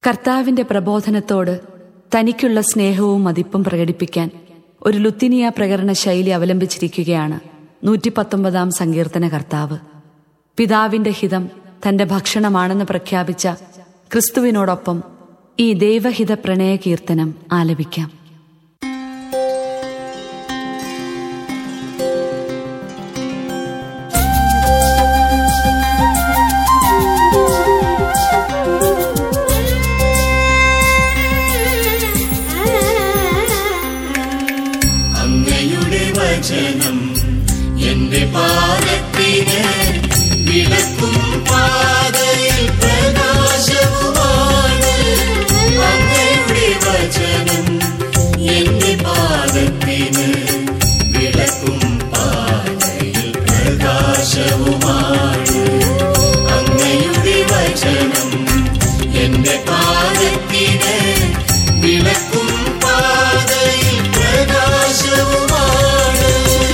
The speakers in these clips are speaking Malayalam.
കർത്താവിന്റെ പ്രബോധനത്തോട് തനിക്കുള്ള സ്നേഹവും മതിപ്പും പ്രകടിപ്പിക്കാൻ ഒരു ലുത്തിനിയ പ്രകരണ ശൈലി അവലംബിച്ചിരിക്കുകയാണ് നൂറ്റി പത്തൊമ്പതാം സങ്കീർത്തന കർത്താവ് പിതാവിന്റെ ഹിതം തന്റെ ഭക്ഷണമാണെന്ന് പ്രഖ്യാപിച്ച ക്രിസ്തുവിനോടൊപ്പം ഈ ദൈവഹിത പ്രണയ കീർത്തനം ആലപിക്കാം അങ്ങയുടെ വചനം എന്റെ പാദത്തിന് വിളക്കും പാതയിൽ പ്രകാശവുമാണ് അങ്ങയുടെ വചനം എന്റെ പാദത്തിന് വിളക്കും പാതയിൽ പ്രകാശവുമാണ് അങ്ങയുടെ വചനം എന്റെ പാദത്തിന് വിളക്കും പാതയിൽ പ്രകാശവുമാണ്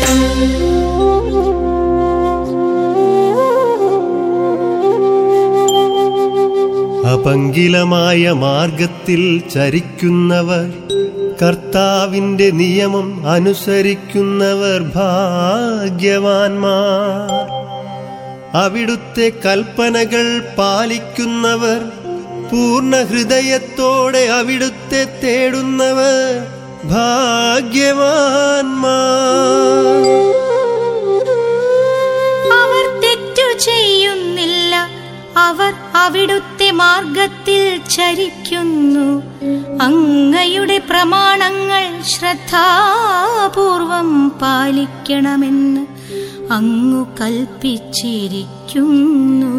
അപങ്കിലമായ മാർഗത്തിൽ ചരിക്കുന്നവർ കർത്താവിന്റെ നിയമം അനുസരിക്കുന്നവർ ഭാഗ്യവാന്മാർ അവിടുത്തെ കൽപ്പനകൾ പാലിക്കുന്നവർ പൂർണ്ണ ഹൃദയത്തോടെ അവിടുത്തെ തേടുന്നവർ ഭാഗ്യവാന്മാർ അവർ തെറ്റു ചെയ്യുന്നില്ല അവർ അവിടുത്തെ മാർഗത്തിൽ ചരിക്കുന്നു അങ്ങയുടെ പ്രമാണങ്ങൾ ശ്രദ്ധാപൂർവം പാലിക്കണമെന്ന് അങ്ങു കൽപ്പിച്ചിരിക്കുന്നു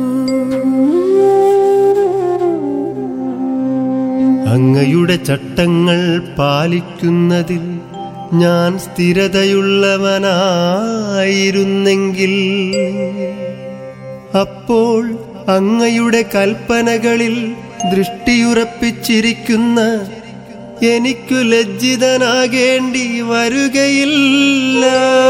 അങ്ങയുടെ ചട്ടങ്ങൾ പാലിക്കുന്നതിൽ ഞാൻ സ്ഥിരതയുള്ളവനായിരുന്നെങ്കിൽ അപ്പോൾ അങ്ങയുടെ കൽപ്പനകളിൽ ദൃഷ്ടിയുറപ്പിച്ചിരിക്കുന്ന എനിക്കു ലജ്ജിതനാകേണ്ടി വരുകയില്ല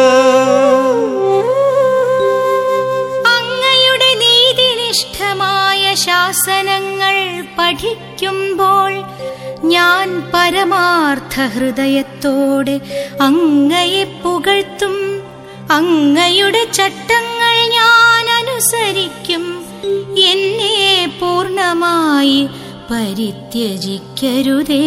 അങ്ങയുടെ നീതിനിഷ്ഠമായ ശാസനങ്ങൾ പഠിക്കുമ്പോൾ ഞാൻ പരമാർത്ഥ ഹൃദയത്തോടെ അങ്ങയെ പുകഴ്ത്തും അങ്ങയുടെ ചട്ടങ്ങൾ ഞാൻ അനുസരിക്കും എന്നെ പൂർണ്ണമായി പരിത്യജിക്കരുതേ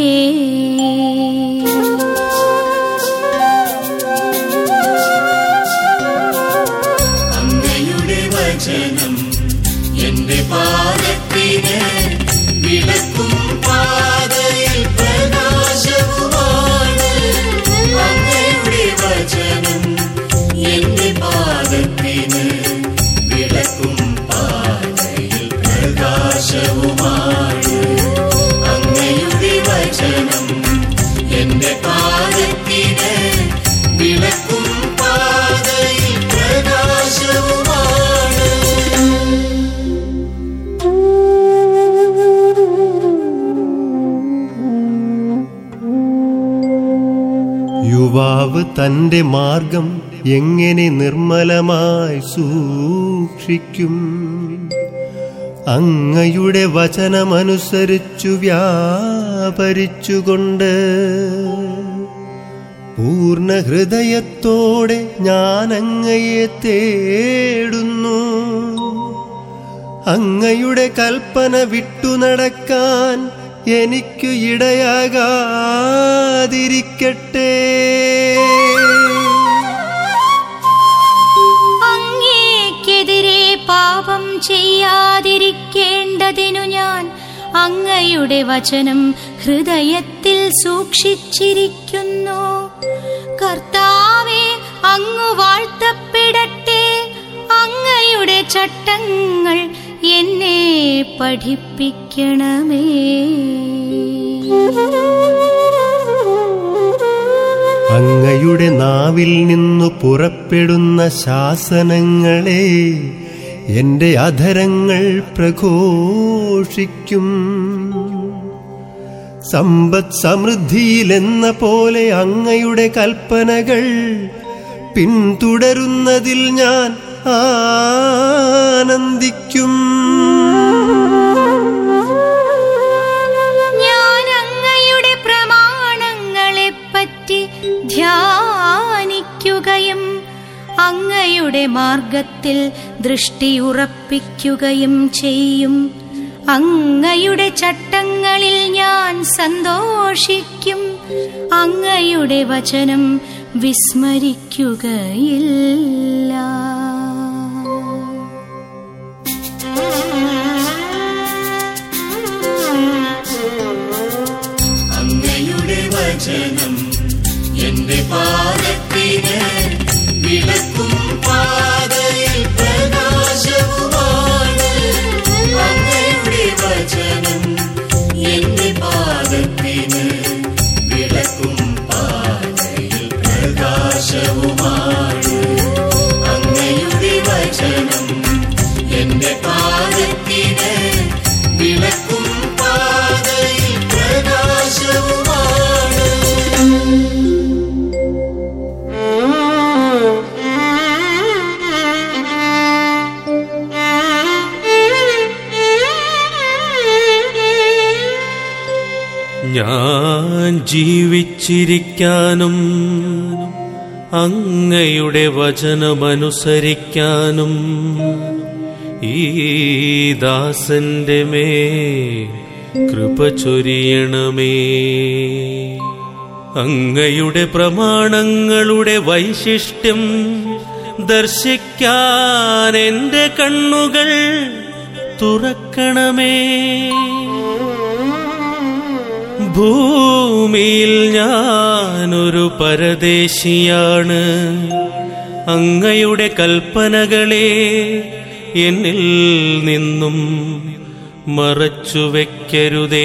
അങ്ങയുടെ വചനം എന്റെ പാദത്തിന് വിളക്കും പാതയിൽ പ്രകാശവുമാണ് അങ്ങയുടെ വചനം എന്റെ പാദത്തിന് വിളക്കും പാതയിൽ പ്രകാശവുമാണ് അങ്ങയുടെ വചനം എന്റെ പാദത്തിന് വിളക്കും പാതയിൽ പ്രകാശവുമാണ് യുവാവ് തന്റെ മാർഗം എങ്ങനെ നിർമ്മലമായി സൂക്ഷിക്കും അങ്ങയുടെ വചനമനുസരിച്ചു വ്യാപരിച്ചുകൊണ്ട് പൂർണ്ണ ഹൃദയത്തോടെ ഞാൻ അങ്ങയെ തേടുന്നു അങ്ങയുടെ കൽപ്പന വിട്ടു നടക്കാൻ എനിക്കു ഇടയാകാതിരിക്കട്ടെ അങ്ങേക്കെതിരെ പാപം ചെയ്യാതിരിക്കേണ്ടതിനു ഞാൻ അങ്ങയുടെ വചനം ഹൃദയത്തിൽ സൂക്ഷിച്ചിരിക്കുന്നു കർത്താവെ അങ്ങു വാഴ്ത്തപ്പെടട്ടെ അങ്ങയുടെ ചട്ടങ്ങൾ എന്നെ പഠിപ്പിക്കണമേ അങ്ങയുടെ നാവിൽ നിന്നു പുറപ്പെടുന്ന ശാസനങ്ങളെ എന്റെ അധരങ്ങൾ പ്രഘോഷിക്കും സമ്പദ് സമൃദ്ധിയിലെന്ന പോലെ അങ്ങയുടെ കൽപ്പനകൾ പിന്തുടരുന്നതിൽ ഞാൻ ആനന്ദിക്കും അങ്ങയുടെ മാർഗത്തിൽ ദൃഷ്ടിയുറപ്പിക്കുകയും ചെയ്യും അങ്ങയുടെ ചട്ടങ്ങളിൽ ഞാൻ സന്തോഷിക്കും അങ്ങയുടെ വചനം വിസ്മരിക്കുകയില്ല അങ്ങയുടെ വചനം എന്റെ പാദത്തിന് വിളക്കും പാതയിൽ പ്രകാശവുമാണ് അങ്ങയുടെ വചനം എന്റെ പാദത്തിന് വിളക്കും പാതയിൽ പ്രകാശവുമാണ് അങ്ങയുടെ വചനം എന്റെ പാദത്തിന് വിളക്കും പാതയിൽ പ്രകാശവുമാണ് ഞാൻ ജീവിച്ചിരിക്കാനും അങ്ങയുടെ വചനമനുസരിക്കാനും ഈ ദാസന്റെ മേ കൃപ ചൊരിയണമേ അങ്ങയുടെ പ്രമാണങ്ങളുടെ വൈശിഷ്ട്യം ദർശിക്കാൻ എന്റെ കണ്ണുകൾ തുറക്കണമേ ഭൂമിയിൽ ഞാനൊരു പരദേശിയാണ് അങ്ങയുടെ കൽപ്പനകളെ എന്നിൽ നിന്നും മറച്ചു വെക്കരുതേ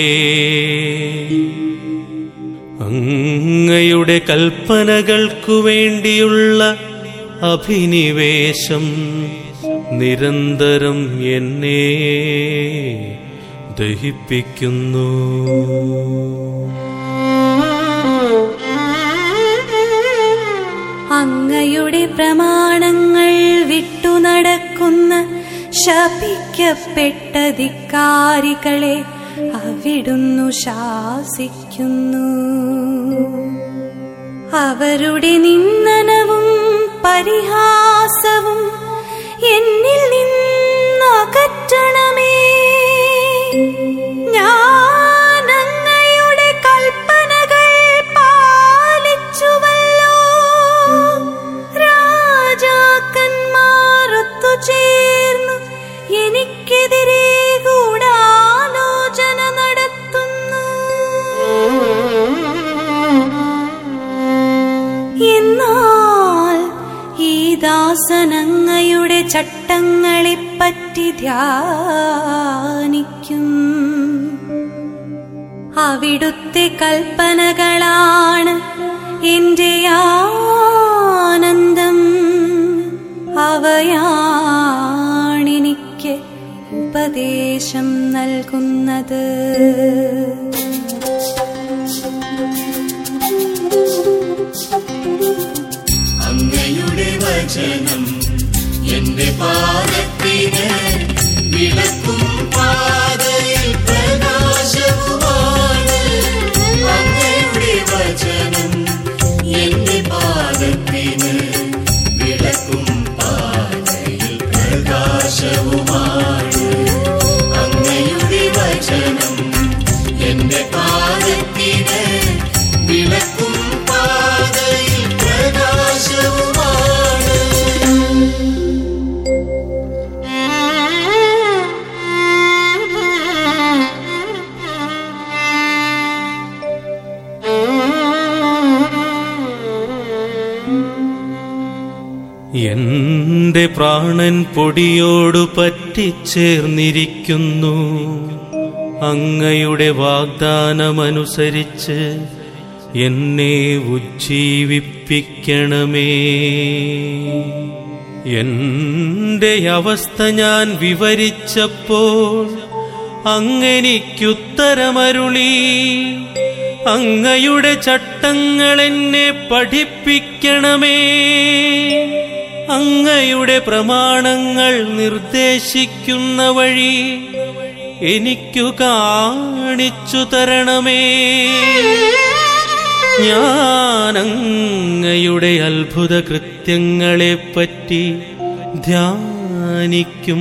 അങ്ങയുടെ കൽപ്പനകൾക്കു വേണ്ടിയുള്ള അഭിനിവേശം നിരന്തരം എന്നെ ദഹിപ്പിക്കുന്നു അങ്ങയുടെ പ്രമാണങ്ങൾ വിട്ടു നടക്കുന്ന ശപിക്കപ്പെട്ട ധിക്കാരികളെ അവിടുന്നു ശാസിക്കുന്നു അവരുടെ നിന്ദനവും പരിഹാസവും എന്നിൽ നിന്നകറ്റണമേ ഞാൻ അങ്ങയുടെ കൽപ്പനകൾ പാലിച്ചുവല്ലോ രാജാക്കന്മാർ ഒത്തുചേർന്നു എനിക്കെതിരെ ഗൂഢാലോചന നടത്തുന്നു എന്നാൽ ഈ ദാസനങ്ങയുടെ ചട്ടങ്ങളെപ്പറ്റി ധ്യാനിക്കും അവിടുത്തെ കൽപ്പനകളാണ് എന്റെ ആനന്ദം അവയാണെനിക്ക് ഉപദേശം നൽകുന്നത് അങ്ങയുടെ വചനം എന്റെ പാദത്തിന് വിളക്കും പാതയിൽ പ്രകാശവുമാണ് അങ്ങയുടെ വചനം എന്റെ പാദത്തിന് വിളക്കും പാതയിൽ പ്രകാശവുമാണ് അങ്ങയുടെ വചനം എന്റെ പാദത്തിന് വിളക്കും പാതയിൽ പ്രകാശവുമാണ് എന്റെ പ്രാണൻ പൊടിയോടു പറ്റിച്ചേർന്നിരിക്കുന്നു അങ്ങയുടെ വാഗ്ദാനമനുസരിച്ച് എന്നെ ഉജ്ജീവിപ്പിക്കണമേ എന്റെ അവസ്ഥ ഞാൻ വിവരിച്ചപ്പോൾ അങ്ങെനിക്കുത്തരമരുളി അങ്ങയുടെ ചട്ടങ്ങൾ എന്നെ പഠിപ്പിക്കണമേ അങ്ങയുടെ പ്രമാണങ്ങൾ നിർദ്ദേശിക്കുന്ന വഴി എനിക്കു കാണിച്ചു തരണമേ ഞാൻ അങ്ങയുടെ അത്ഭുത കൃത്യങ്ങളെപ്പറ്റി ധ്യാനിക്കും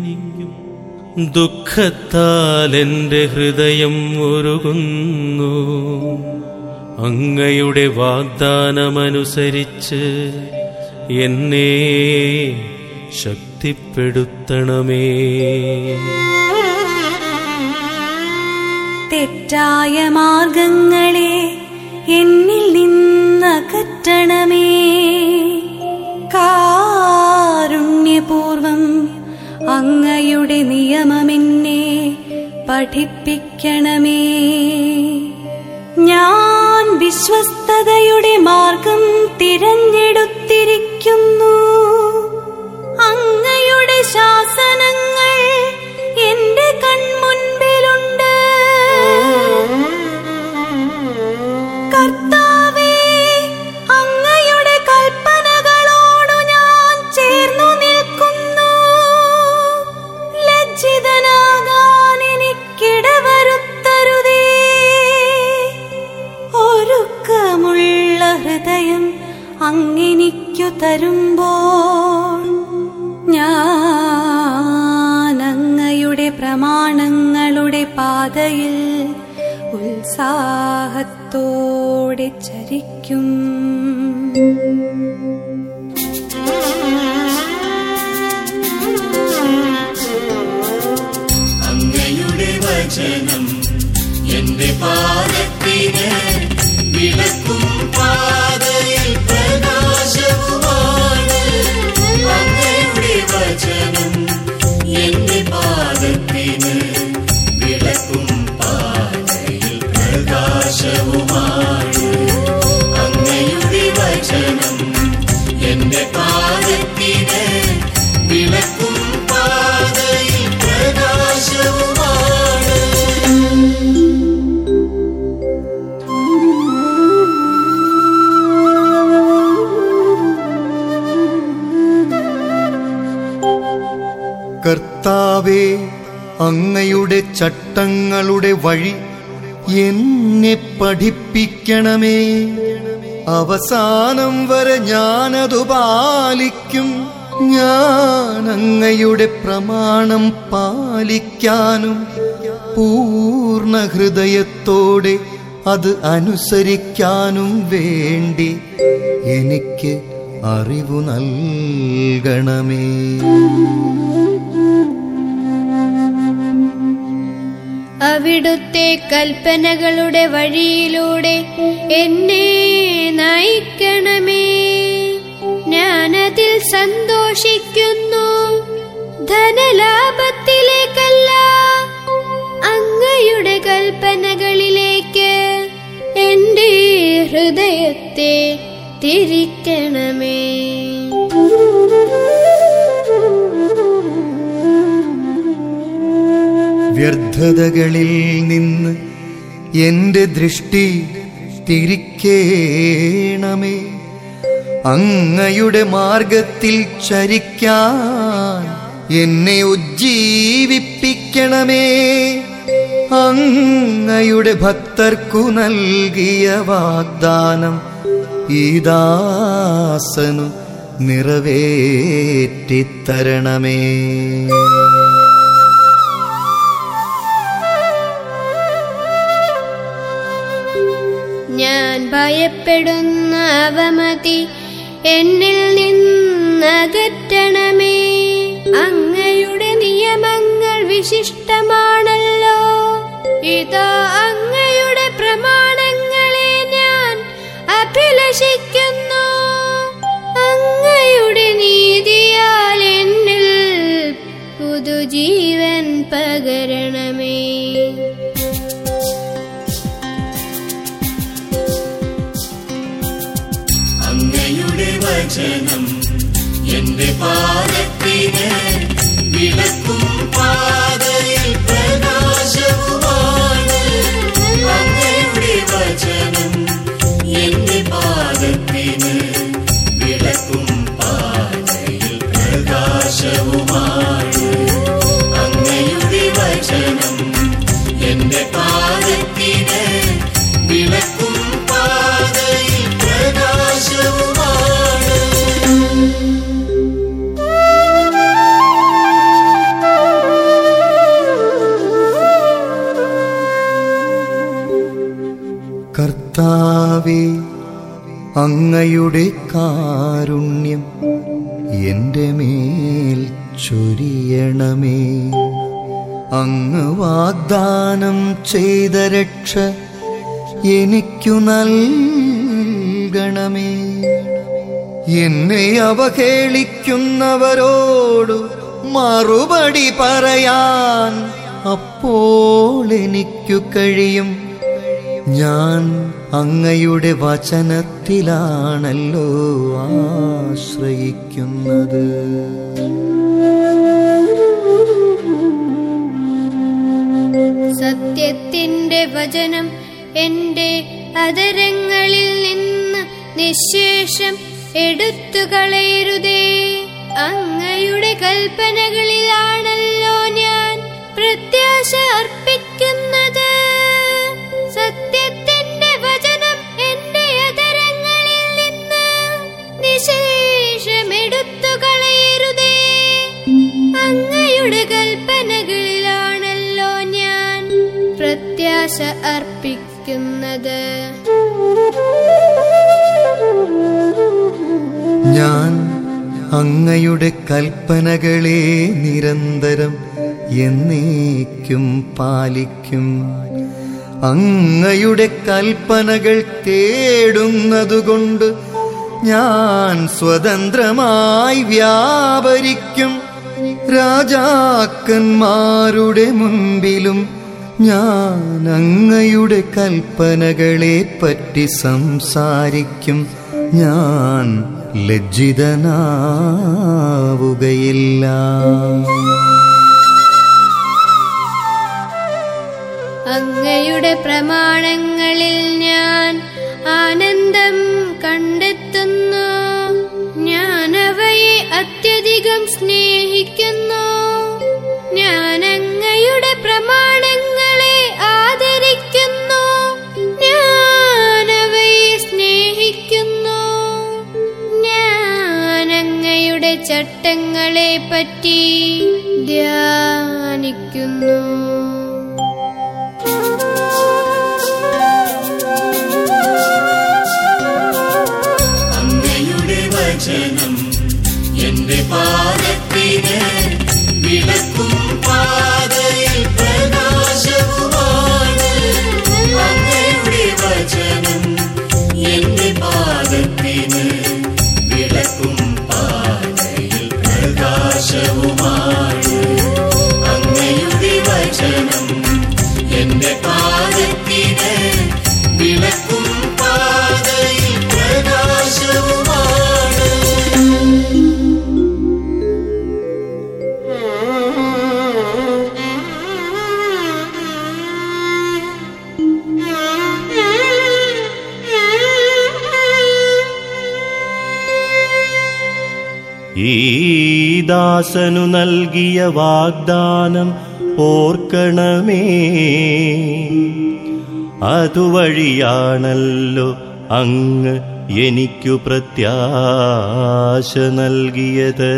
ദുഃഖത്താൽ എൻ്റെ ഹൃദയം ഉരുകുന്നു അങ്ങയുടെ വാഗ്ദാനമനുസരിച്ച് എന്നെ ശക്തിപ്പെടുത്തണമേ തെറ്റായ മാർഗങ്ങളെ എന്നിൽ നിന്നകറ്റണമേ കാരുണ്യപൂർവം അങ്ങയുടെ നിയമമെന്നെ പഠിപ്പിക്കണമേ ഞാൻ വിശ്വസ്തതയുടെ മാർഗം തിരഞ്ഞെടുത്തിരിക്കുന്നു അങ്ങയുടെ ശാസനങ്ങൾ എന്റെ കൺമുൻപിലുണ്ട് കർത്താവേ അങ്ങയുടെ കൽപ്പനകളോടു ഞാൻ ചേർന്നു നിൽക്കുന്നു ലജ്ജിതനാകാൻ എനിക്കിടവരുത്തരുതേ ഒരുക്കമുള്ള ഹൃദയം അങ്ങെനിക്കു തരുമ്പോൾ ഞാൻ അങ്ങയുടെ പ്രമാണങ്ങളുടെ പാതയിൽ ഉത്സാഹത്തോടെ ചരിക്കും അങ്ങയുടെ വചനം എന്റെ പാദത്തിന് വിളക്കും പാതയിൽ പ്രകാശവുമാണ് അങ്ങയുടെ വചനം എന്റെ പാദത്തിന് വിളക്കും പാതയിൽ പ്രകാശവുമാണ് അങ്ങയുടെ വചനം എന്റെ പാദത്തിന് വിളക്കും പാതയിൽ പ്രകാശവുമാണ് കർത്താവേ അങ്ങയുടെ ചട്ടങ്ങളുടെ വഴി എന്നെ പഠിപ്പിക്കണമേ അവസാനം വരെ ഞാനതു പാലിക്കും ഞാൻ അങ്ങയുടെ പ്രമാണം പാലിക്കാനും പൂർണ്ണ ഹൃദയത്തോടെ അത് അനുസരിക്കാനും വേണ്ടി എനിക്ക് അറിവു നൽകണമേ അവിടുത്തെ കൽപ്പനകളുടെ വഴിയിലൂടെ എന്നെ നയിക്കണമേ ഞാനതിൽ സന്തോഷിക്കുന്നു ധനലാഭത്തിലേക്കല്ല അങ്ങയുടെ കൽപ്പനകളിലേക്ക് എന്റെ ഹൃദയത്തെ തിരിക്കണമേ വ്യർത്ഥതകളിൽ നിന്ന് എന്റെ ദൃഷ്ടി തിരിക്കേണമേ അങ്ങയുടെ മാർഗത്തിൽ ചരിക്കാൻ എന്നെ ഉജ്ജീവിപ്പിക്കണമേ അങ്ങയുടെ ഭക്തർക്കു നൽകിയ വാഗ്ദാനം ഈ ദാസനു നിറവേറ്റിത്തരണമേ ഞാൻ ഭയപ്പെടുന്ന അവമതി എന്നിൽ നിന്നകറ്റണമേ അങ്ങയുടെ നിയമങ്ങൾ വിശിഷ്ടമാണല്ലോ ഇതാ അങ്ങയുടെ പ്രമാണങ്ങളെ ഞാൻ അഭിലഷിക്കുന്നു അങ്ങയുടെ നീതിയാൽ എന്നിൽ പുതുജീവൻ പകരണമേ അങ്ങയുടെ വചനം എന്റെ പാദത്തിന് വിളക്കും പാതയിൽ പ്രകാശവുമാണ് അങ്ങയുടെ വചനം എന്റെ പാദത്തിന് വിളക്കും പാതയിൽ പ്രകാശവുമാണ് അങ്ങയുടെ വചനം എന്റെ പാദത്തിന് വിളക്കും പാതയിൽ പ്രകാശവുമാണ് കർത്താവേ അങ്ങയുടെ കാരുണ്യം എൻ്റെ മേൽ ചൊരിയണമേ അങ്ങ് വാഗ്ദാനം ചെയ്ത രക്ഷ എനിക്കു നൽകണമേ എന്നെ അവഹേളിക്കുന്നവരോട് മറുപടി പറയാൻ അപ്പോൾ എനിക്കു കഴിയും ഞാൻ അങ്ങയുടെ വചനത്തിലാണല്ലോ ആശ്രയിക്കുന്നത് സത്യത്തിന്റെ വചനം എന്റെ അതരങ്ങളിൽ നിന്ന് നിശേഷം എടുത്തു കളയരുതേ അങ്ങയുടെ കൽപ്പനകളിലാണല്ലോ ഞാൻ പ്രത്യാശ അർപ്പിക്കുന്നത് സത്യത്തിന്റെ വചനം എന്റെ അതരങ്ങളിൽ നിന്ന് നിശേഷം എടുത്തു കളയരുതേ അങ്ങയുടെ കൽപ്പനകളിലാണല്ലോ ഞാൻ പ്രത്യാശ അർപ്പിക്കുന്നത് ഞാൻ അങ്ങയുടെ കൽപ്പനകളെ നിരന്തരം എന്നേക്കും പാലിക്കും അങ്ങയുടെ കൽപ്പനകൾ തേടുന്നതുകൊണ്ട് ഞാൻ സ്വതന്ത്രമായി വ്യാപരിക്കും രാജാക്കന്മാരുടെ മുൻപിലും ഞാൻ അങ്ങയുടെ കൽപ്പനകളെ പറ്റി സംസാരിക്കും ഞാൻ ലജ്ജിതനാവുകയില്ല അങ്ങയുടെ പ്രമാണങ്ങളിൽ ഞാൻ ആനന്ദം കണ്ടെത്തുന്നു ഞാൻ അവയെ അത്യധികം സ്നേഹിക്കുന്നു ഞാൻ അങ്ങയുടെ പ്രമാണങ്ങളെ ആദരിക്കുന്നു ഞാൻ അവയെ സ്നേഹിക്കുന്നു ഞാൻ അങ്ങയുടെ ചട്ടങ്ങളെ പറ്റി ധ്യാനിക്കുന്നു അങ്ങയുടെ വചനം എന്റെ പാദത്തിന് വിളക്കും പാതയിൽ പ്രകാശവുമാണ് അങ്ങയുടെ വചനം എന്റെ പാദത്തിന് വിളക്കും പാതയിൽ പ്രകാശവുമാണ് അങ്ങയുടെ വചനം എന്റെ പാദത്തിന് വിളക്കും പാതയിൽ പ്രകാശവുമാണ് ഈ ദാസനു നൽകിയ വാഗ്ദാനം ഓർക്കണമേ അതുവഴിയാണല്ലോ അങ്ങ് എനിക്കു പ്രത്യാശ നൽകിയത്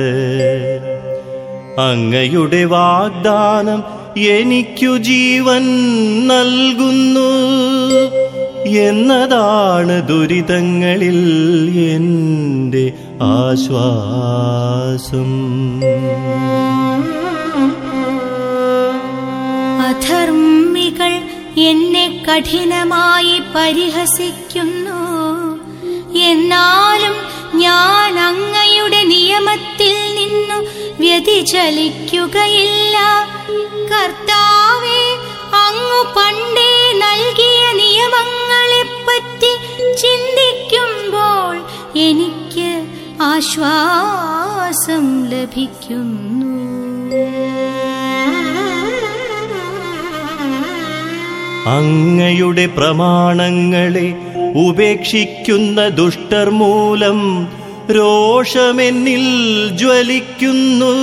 അങ്ങയുടെ വാഗ്ദാനം എനിക്കു ജീവൻ നൽകുന്നു എന്നതാണ് ദുരിതങ്ങളിൽ എൻ്റെ ആശ്വാസം അധർമ്മികൾ എന്നെ കഠിനമായി പരിഹസിക്കുന്നു എന്നാലും ഞാൻ അങ്ങയുടെ നിയമത്തിൽ നിന്നു വ്യതിചലിക്കുകയില്ല കർത്താവെ അങ്ങു പണ്ടേ നൽകിയ നിയമങ്ങളെപ്പറ്റി ചിന്തിക്കുമ്പോൾ എനിക്ക് ആശ്വാസം ലഭിക്കുന്നു അങ്ങയുടെ പ്രമാണങ്ങളെ ഉപേക്ഷിക്കുന്ന ദുഷ്ടർ മൂലം രോഷമെന്നിൽ ജ്വലിക്കുന്നു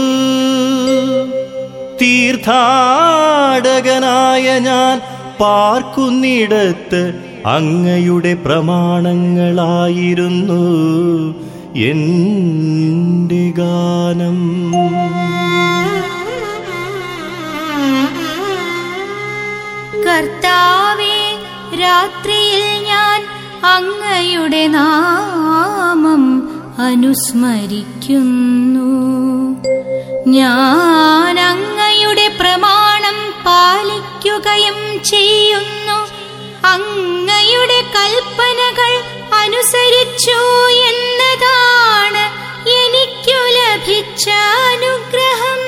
തീർത്ഥാടകനായ ഞാൻ പാർക്കുന്നിടത്ത് അങ്ങയുടെ പ്രമാണങ്ങളായിരുന്നു എൻ്റെ ഗാനം കർത്താവെ രാത്രിയിൽ ഞാൻ അങ്ങയുടെ നാമം അനുസ്മരിക്കുന്നു ഞാൻ അങ്ങയുടെ പ്രമാണം പാലിക്കുകയും ചെയ്യുന്നു അങ്ങയുടെ കൽപ്പനകൾ അനുസരിച്ചു എന്നതാണ് എനിക്കു ലഭിച്ച അനുഗ്രഹം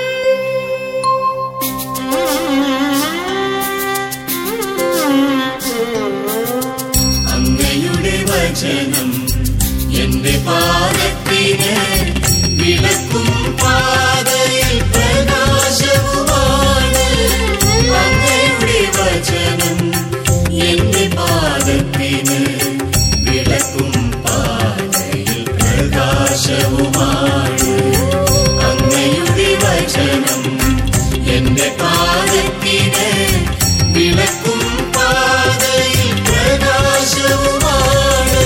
അങ്ങയുടെ വചനം എന്റെ പാദത്തിന് വിളക്കും പാതയിൽ പ്രകാശവുമാണ് അങ്ങയുടെ വചനം എന്റെ പാദത്തിന് വിളക്കും പാതയിൽ പ്രകാശവുമാണ് അങ്ങയുടെ വചനം എന്റെ പാദത്തിന് വിളക്കും പാതയിൽ പ്രകാശവുമാണ്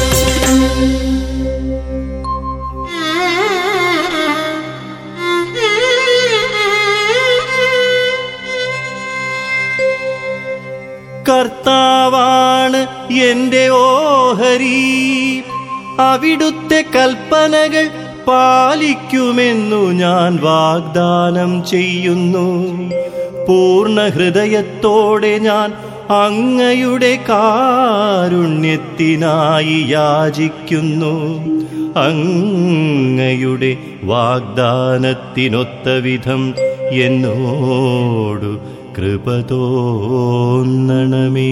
കർത്താവാണ് എന്റെ ഓഹരി അവിടുത്തെ കൽപ്പനകൾ പാലിക്കുമെന്നു ഞാൻ വാഗ്ദാനം ചെയ്യുന്നു പൂർണ്ണ ഹൃദയത്തോടെ ഞാൻ അങ്ങയുടെ കാരുണ്യത്തിനായി യാചിക്കുന്നു അങ്ങയുടെ വാഗ്ദാനത്തിനൊത്ത വിധം എന്നോടു കൃപ തോന്നണമേ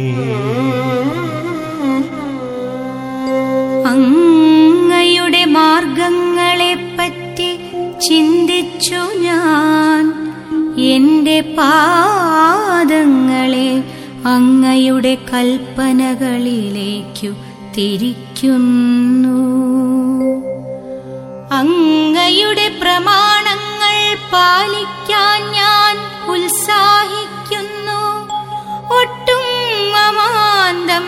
അങ്ങയുടെ മാർഗങ്ങളെപ്പറ്റി ചിന്തിച്ചു ഞാൻ എന്റെ പാദങ്ങളെ അങ്ങയുടെ കൽപ്പനകളിലേക്കു തിരിക്കുന്നു അങ്ങയുടെ പ്രമാണങ്ങൾ പാലിക്കാൻ ഞാൻ ഉത്സാഹിക്കുന്നു ഒട്ടും അമാന്തം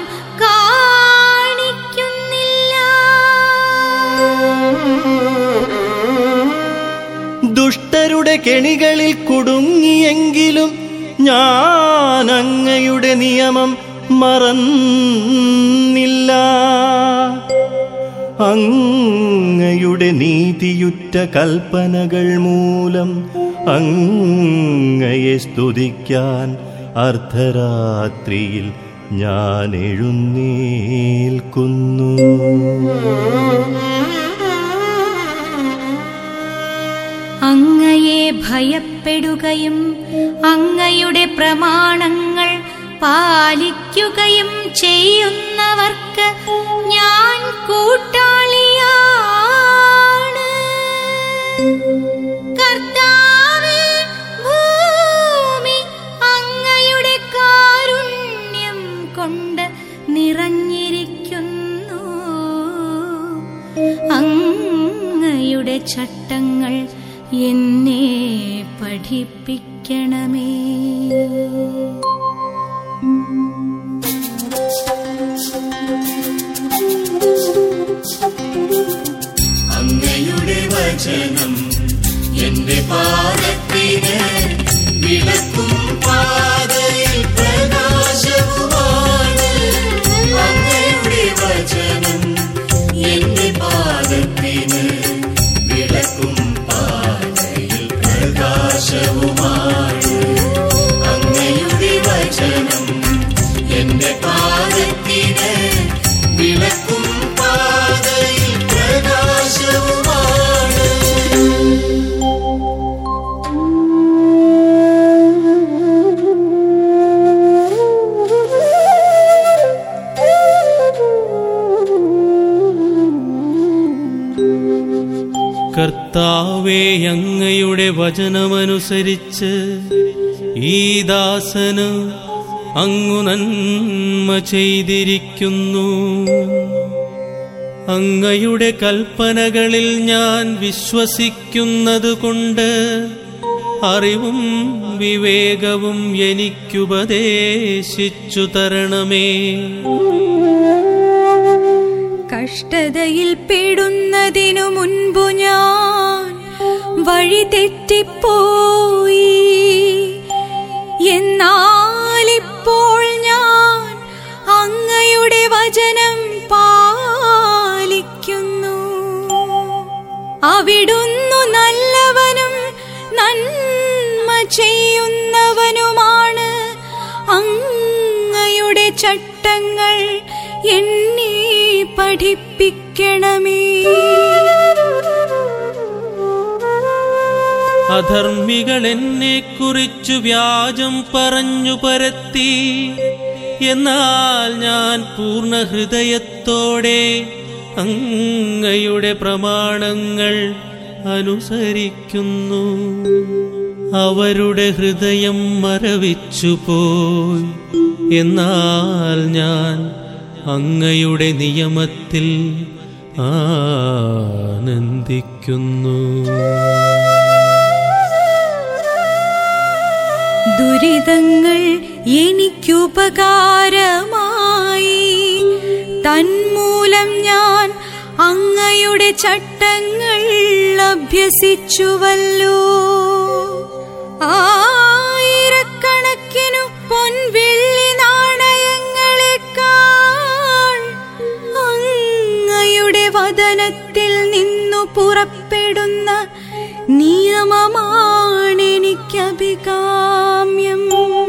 കാണിക്കുന്നില്ല ദുഷ്ടരുടെ കെണികളിൽ കുടുങ്ങിയെങ്കിലും ഞാൻ അങ്ങയുടെ നിയമം മറന്നില്ല അങ്ങയുടെ നീതിയുറ്റ കൽപ്പനകൾ മൂലം അങ്ങയെ സ്തുതിക്കാൻ അർദ്ധരാത്രിയിൽ ഞാൻ എഴുന്നേൽക്കുന്നു അങ്ങയെ ഭയപ്പെടുകയും അങ്ങയുടെ പ്രമാണങ്ങൾ പാലിക്കുകയും ചെയ്യുന്നവർക്ക് ഞാൻ കൂട്ടാളിയാണ് കർത്താവേ ഭൂമി അങ്ങയുടെ കാരുണ്യം കൊണ്ട് നിറഞ്ഞിരിക്കുന്നു അങ്ങയുടെ ചട്ടങ്ങൾ എന്നെ പഠിപ്പിക്കണമേ അങ്ങയുടെ വചനം എന്റെ പാദത്തിന് വിളക്കും പാതയിൽ പ്രകാശവുമാണ് അങ്ങയുടെ വചനം എന്റെ പാദത്തിന് വിളക്കും പാതയിൽ പ്രകാശവുമാണ് അങ്ങയുടെ വചനം എന്റെ പാദത്തിന് വിളക്കും പാതയിൽ പ്രകാശവുമാണ് കർത്താവേ അങ്ങയുടെ വചനമനുസരിച്ച് ഈ ദാസന് അങ്ങു നന്മ ചെയ്തിരിക്കുന്നു അങ്ങയുടെ കൽപ്പനകളിൽ ഞാൻ വിശ്വസിക്കുന്നതുകൊണ്ട് അറിവും വിവേകവും എനിക്കുപദേശിച്ചു തരണമേ കഷ്ടതയിൽ പെടുന്നതിനു മുൻപു ഞാൻ വഴി തെറ്റിപ്പോയി എന്നാലിപ്പോൾ ഞാൻ അങ്ങയുടെ വചനം ചട്ടങ്ങൾ എന്നെ പഠിപ്പിക്കണമേ അധർമ്മികൾ എന്നെ കുറിച്ചു വ്യാജം പറഞ്ഞു പരത്തി എന്നാൽ ഞാൻ പൂർണ്ണ ഹൃദയത്തോടെ അങ്ങയുടെ പ്രമാണങ്ങൾ അനുസരിക്കുന്നു അവരുടെ ഹൃദയം മരവിച്ചു പോയി എന്നാൽ ഞാൻ അങ്ങയുടെ നിയമത്തിൽ ആനന്ദിക്കുന്നു ദുരിതങ്ങൾ എനിക്കുപകാരമായി തന്മൂലം ഞാൻ അങ്ങയുടെ ചട്ടങ്ങൾ അഭ്യസിച്ചുവല്ലോ ആയിരക്കണക്കിനു പൊൻവെള്ളി നാണയങ്ങളെക്കാൾ അങ്ങയുടെ വദനത്തിൽ നിന്നു പുറപ്പെടുന്ന നിയമമാണെനിക്കഭികാമ്യം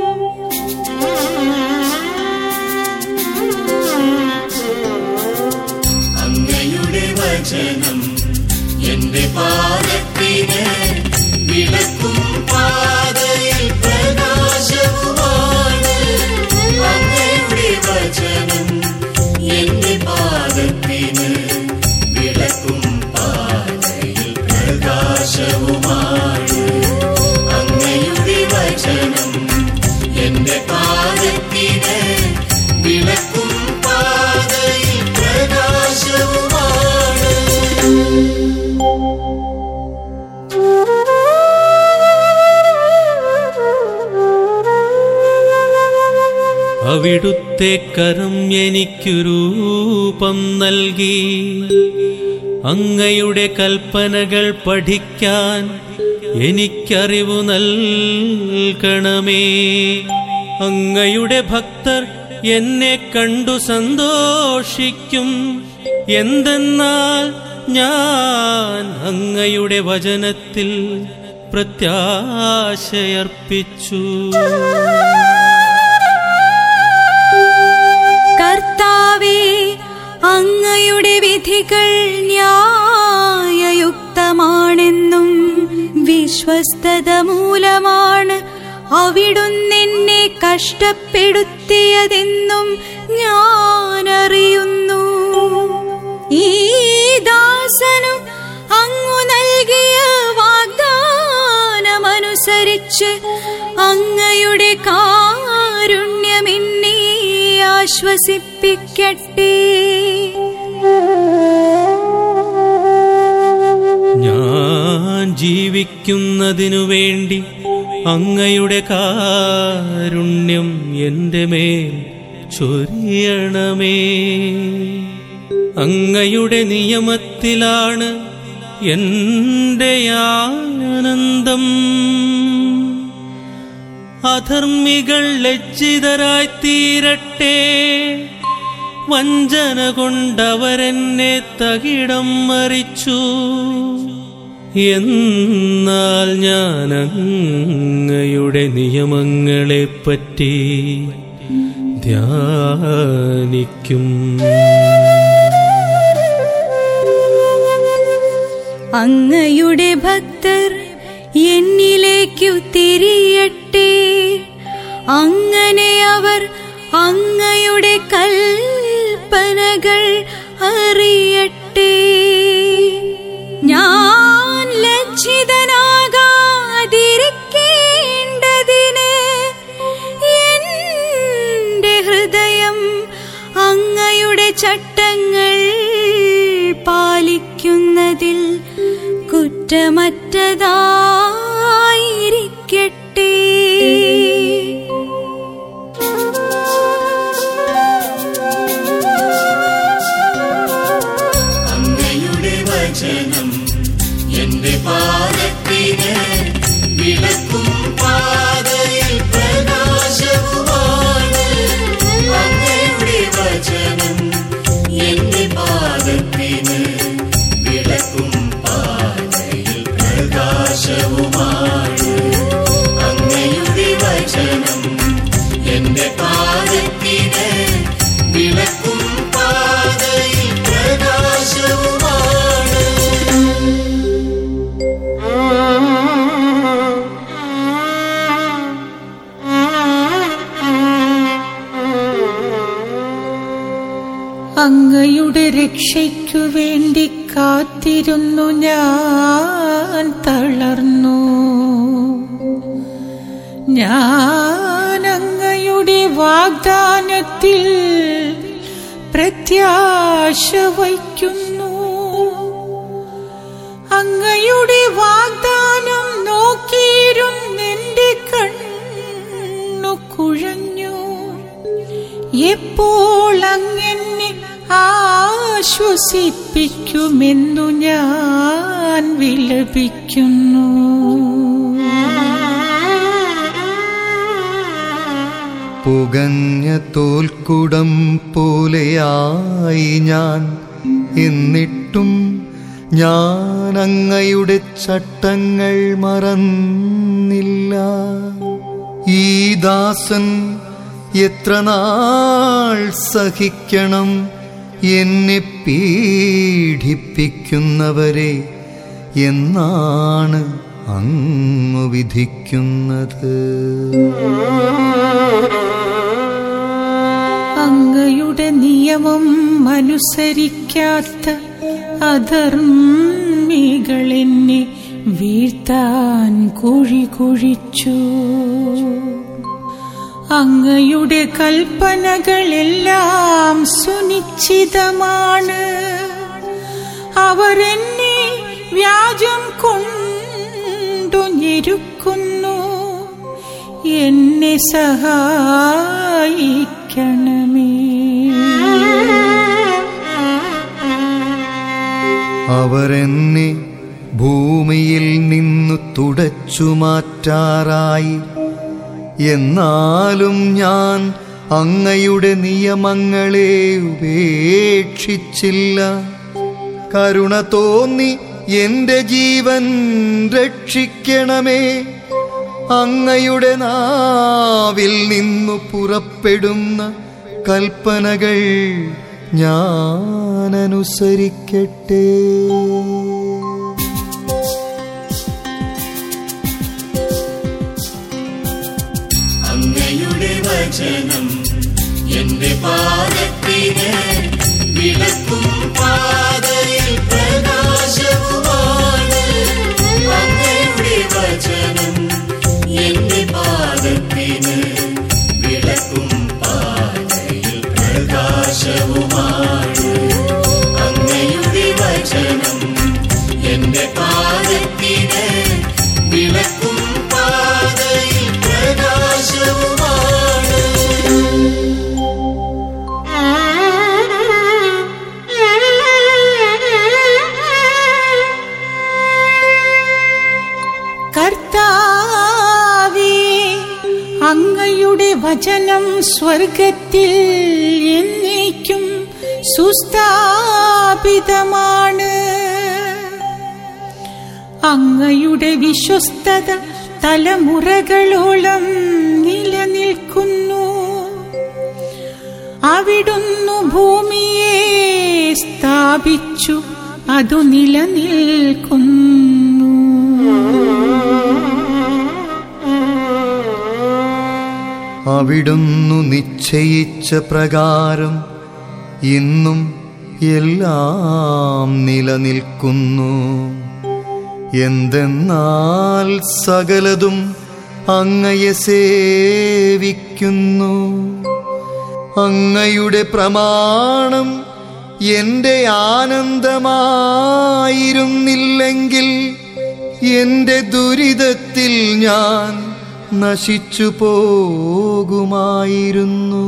അങ്ങയുടെ വചനം എന്റെ പാദത്തിന് വിളക്കും പാതയിൽ പ്രകാശവുമാണ് അങ്ങയുടെ വചനം എന്റെ പാദത്തിന് വിളക്കും പാതയിൽ പ്രകാശവുമാണ് അങ്ങയുടെ വചനം എന്റെ പാദത്തിന് വിളക്കും പാതയിൽ പ്രകാശവുമാണ് അവിടുത്തെ കരം എനിക്കു രൂപം നൽകി അങ്ങയുടെ കൽപ്പനകൾ പഠിക്കാൻ എനിക്കറിവു നൽകണമേ അങ്ങയുടെ ഭക്തർ എന്നെ കണ്ടു സന്തോഷിക്കും എന്തെന്നാൽ ഞാൻ അങ്ങയുടെ വചനത്തിൽ പ്രത്യാശയർപ്പിച്ചു കർത്താവേ അങ്ങയുടെ വിധികൾ ന്യായയുക്തമാണെന്നും വിശ്വസ്തത മൂലമാണ് അവിടുന്നെന്നെ കഷ്ടപ്പെടുത്തിയതെന്നും ഞാൻ അറിയുന്നു ഈ ദാസനു അങ്ങു നൽകിയ വാഗ്ദാനമനുസരിച്ച് അങ്ങയുടെ കാരുണ്യമെന്നെ ആശ്വസിപ്പിക്കട്ടെ ഞാൻ ജീവിക്കുന്നതിനു വേണ്ടി അങ്ങയുടെ കാരുണ്യം എന്റെ മേൽ ചൊരിയണമേ അങ്ങയുടെ നിയമത്തിലാണ് എന്റെ ആനന്ദം അധർമ്മികൾ ലജ്ജിതരായി തീരട്ടെ വഞ്ചന കൊണ്ടവരെന്നെ തകിടം മറിച്ചു എന്നാൽ ഞാൻ അങ്ങയുടെ നിയമങ്ങളെപ്പറ്റി ധ്യാനിക്കും അങ്ങയുടെ ഭക്തർ എന്നിലേക്കു തിരിയട്ടെ അങ്ങനെ അവർ അങ്ങയുടെ കൽപ്പനകൾ അറിയട്ടെ ഞാൻ ലജ്ജിതനാകാതിരിക്കേണ്ടതിന് എന്റെ ഹൃദയം അങ്ങയുടെ ചട്ടങ്ങൾ പാലിക്കുന്നതിൽ കുറ്റമറ്റതായിരിക്കട്ടെ അങ്ങയുടെ വചനം എന്റെ പാദത്തിന് വിളക്കും പാതയിൽ പ്രകാശവുമാണ് അങ്ങയുടെ വചനം എന്റെ പാദത്തിന് വിളക്കും പാതയിൽ പ്രകാശവുമാണ് പാദത്തിന് വിളക്കും പാതയിൽ പ്രകാശവുമാണ് അങ്ങയുടെ രക്ഷയ്ക്കു വേണ്ടി കാത്തിരുന്നു ഞാൻ തളർന്നു ഞാൻ അങ്ങയുടെ വാഗ്ദാനത്തിൽ പ്രത്യാശ വയ്ക്കുന്നു അങ്ങയുടെ വാഗ്ദാനം നോക്കിയിരുന്നെന്റെ കണ്ണു കുഴഞ്ഞു എപ്പോൾ അങ്ങനെ ആശ്വസിപ്പിക്കുമെന്നു ഞാൻ വിലപിക്കുന്നു പുകഞ്ഞ തോൽക്കുടം പോലെയായി ഞാൻ എന്നിട്ടും ഞാൻ അങ്ങയുടെ ചട്ടങ്ങൾ മറന്നില്ല ഈ ദാസൻ എത്ര നാൾ സഹിക്കണം എന്നെ പീഡിപ്പിക്കുന്നവരെ എന്നാണ് അങ്ങു വിധിക്കുന്നത് അങ്ങയുടെ നിയമം അനുസരിക്കാത്ത അധർമ്മികൾ എന്നെ വീഴ്ത്താൻ കുഴി കുഴിച്ചു അങ്ങയുടെ കൽപ്പനകളെല്ലാം സുനിശ്ചിതമാണ് അവരെന്നെ വ്യാജം കൊണ്ടു ഞെരുക്കുന്നു എന്നെ സഹായിക്കണമേ അവരെന്നെ ഭൂമിയിൽ നിന്നു തുടച്ചു മാറ്റാറായി എന്നാലും ഞാൻ അങ്ങയുടെ നിയമങ്ങളെ ഉപേക്ഷിച്ചില്ല കരുണ തോന്നി എന്റെ ജീവൻ രക്ഷിക്കണമേ അങ്ങയുടെ നാവിൽ നിന്നു പുറപ്പെടുന്ന കൽപ്പനകൾ ഞാൻ അനുസരിക്കട്ടെ അങ്ങയുടെ വചനം എന്റെ പാദത്തിന് വിളക്കും പാതയിൽ പ്രകാശവുമാണ് അങ്ങയുടെ വചനം എന്റെ പാദത്തിന് വിളക്കും പാതയിൽ പ്രകാശവുമാണ് അങ്ങയുടെ വചനം എന്റെ പാദത്തിന് വിളക്കും പാതയിൽ പ്രകാശവുമാണ് കർത്താവേ അങ്ങയുടെ വചനം സ്വർഗത്തിൽ എന്നേക്കും സുസ്ഥാപിതമാണ് അങ്ങയുടെ വിശ്വസ്തത തലമുറകളോളം നിലനിൽക്കുന്നു അവിടുന്നു ഭൂമിയെ സ്ഥാപിച്ചു അതു നിലനിൽക്കുന്നു അവിടുന്നു നിശ്ചയിച്ച പ്രകാരം ഇന്നും എല്ലാം നിലനിൽക്കുന്നു എന്തെന്നാൽ സകലതും അങ്ങയെ സേവിക്കുന്നു അങ്ങയുടെ പ്രമാണം എന്റെ ആനന്ദമായിരുന്നില്ലെങ്കിൽ എന്റെ ദുരിതത്തിൽ ഞാൻ നശിച്ചു പോകുമായിരുന്നു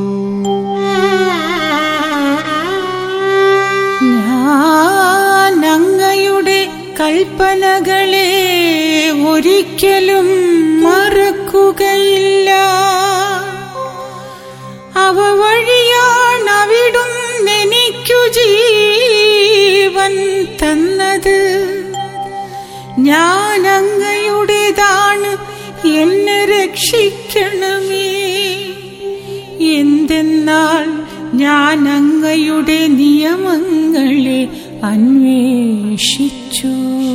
ഞാൻ അങ്ങയുടെ കൽപ്പനകളെ ഒരിക്കലും മറക്കുകയില്ല അവ വഴിയാണ് അവിടുന്ന് എനിക്കു ജീവൻ തന്നത് ഞാൻ അങ്ങയുടേതാണ് എന്നെ രക്ഷിക്കണമേ എന്തെന്നാൽ ഞാൻ അങ്ങയുടെ നിയമങ്ങളെ അന്വേഷിച്ചു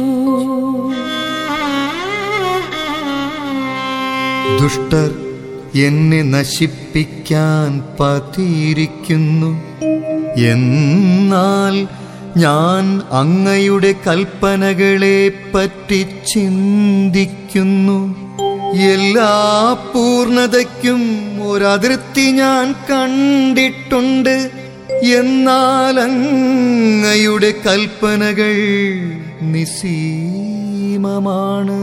ദുഷ്ടർ എന്നെ നശിപ്പിക്കാൻ പതിയിരിക്കുന്നു എന്നാൽ ഞാൻ അങ്ങയുടെ കൽപ്പനകളെ പറ്റി ചിന്തിക്കുന്നു എല്ലാ പൂർണതയ്ക്കും ഒരതിർത്തി ഞാൻ കണ്ടിട്ടുണ്ട് എന്നാൽ അങ്ങയുടെ കൽപ്പനകൾ നിസീമമാണ്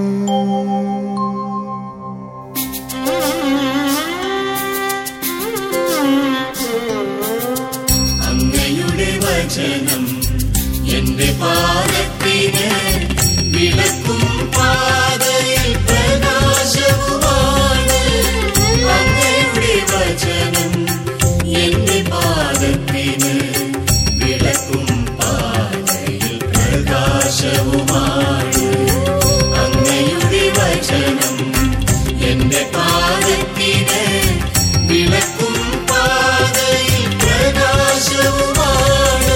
അങ്ങയുടെ വചനം എന്റെ പാദത്തിന് വിളക്കും പാതയിൽ പ്രകാശവുമാണ് അങ്ങയുടെ വചനം എന്റെ പാദത്തിന് വിളക്കും പാതയിൽ പ്രകാശവുമാണ് അങ്ങയുടെ വചനം എന്റെ പാദത്തിന് വിളക്കും പാതയിൽ പ്രകാശവുമാണ്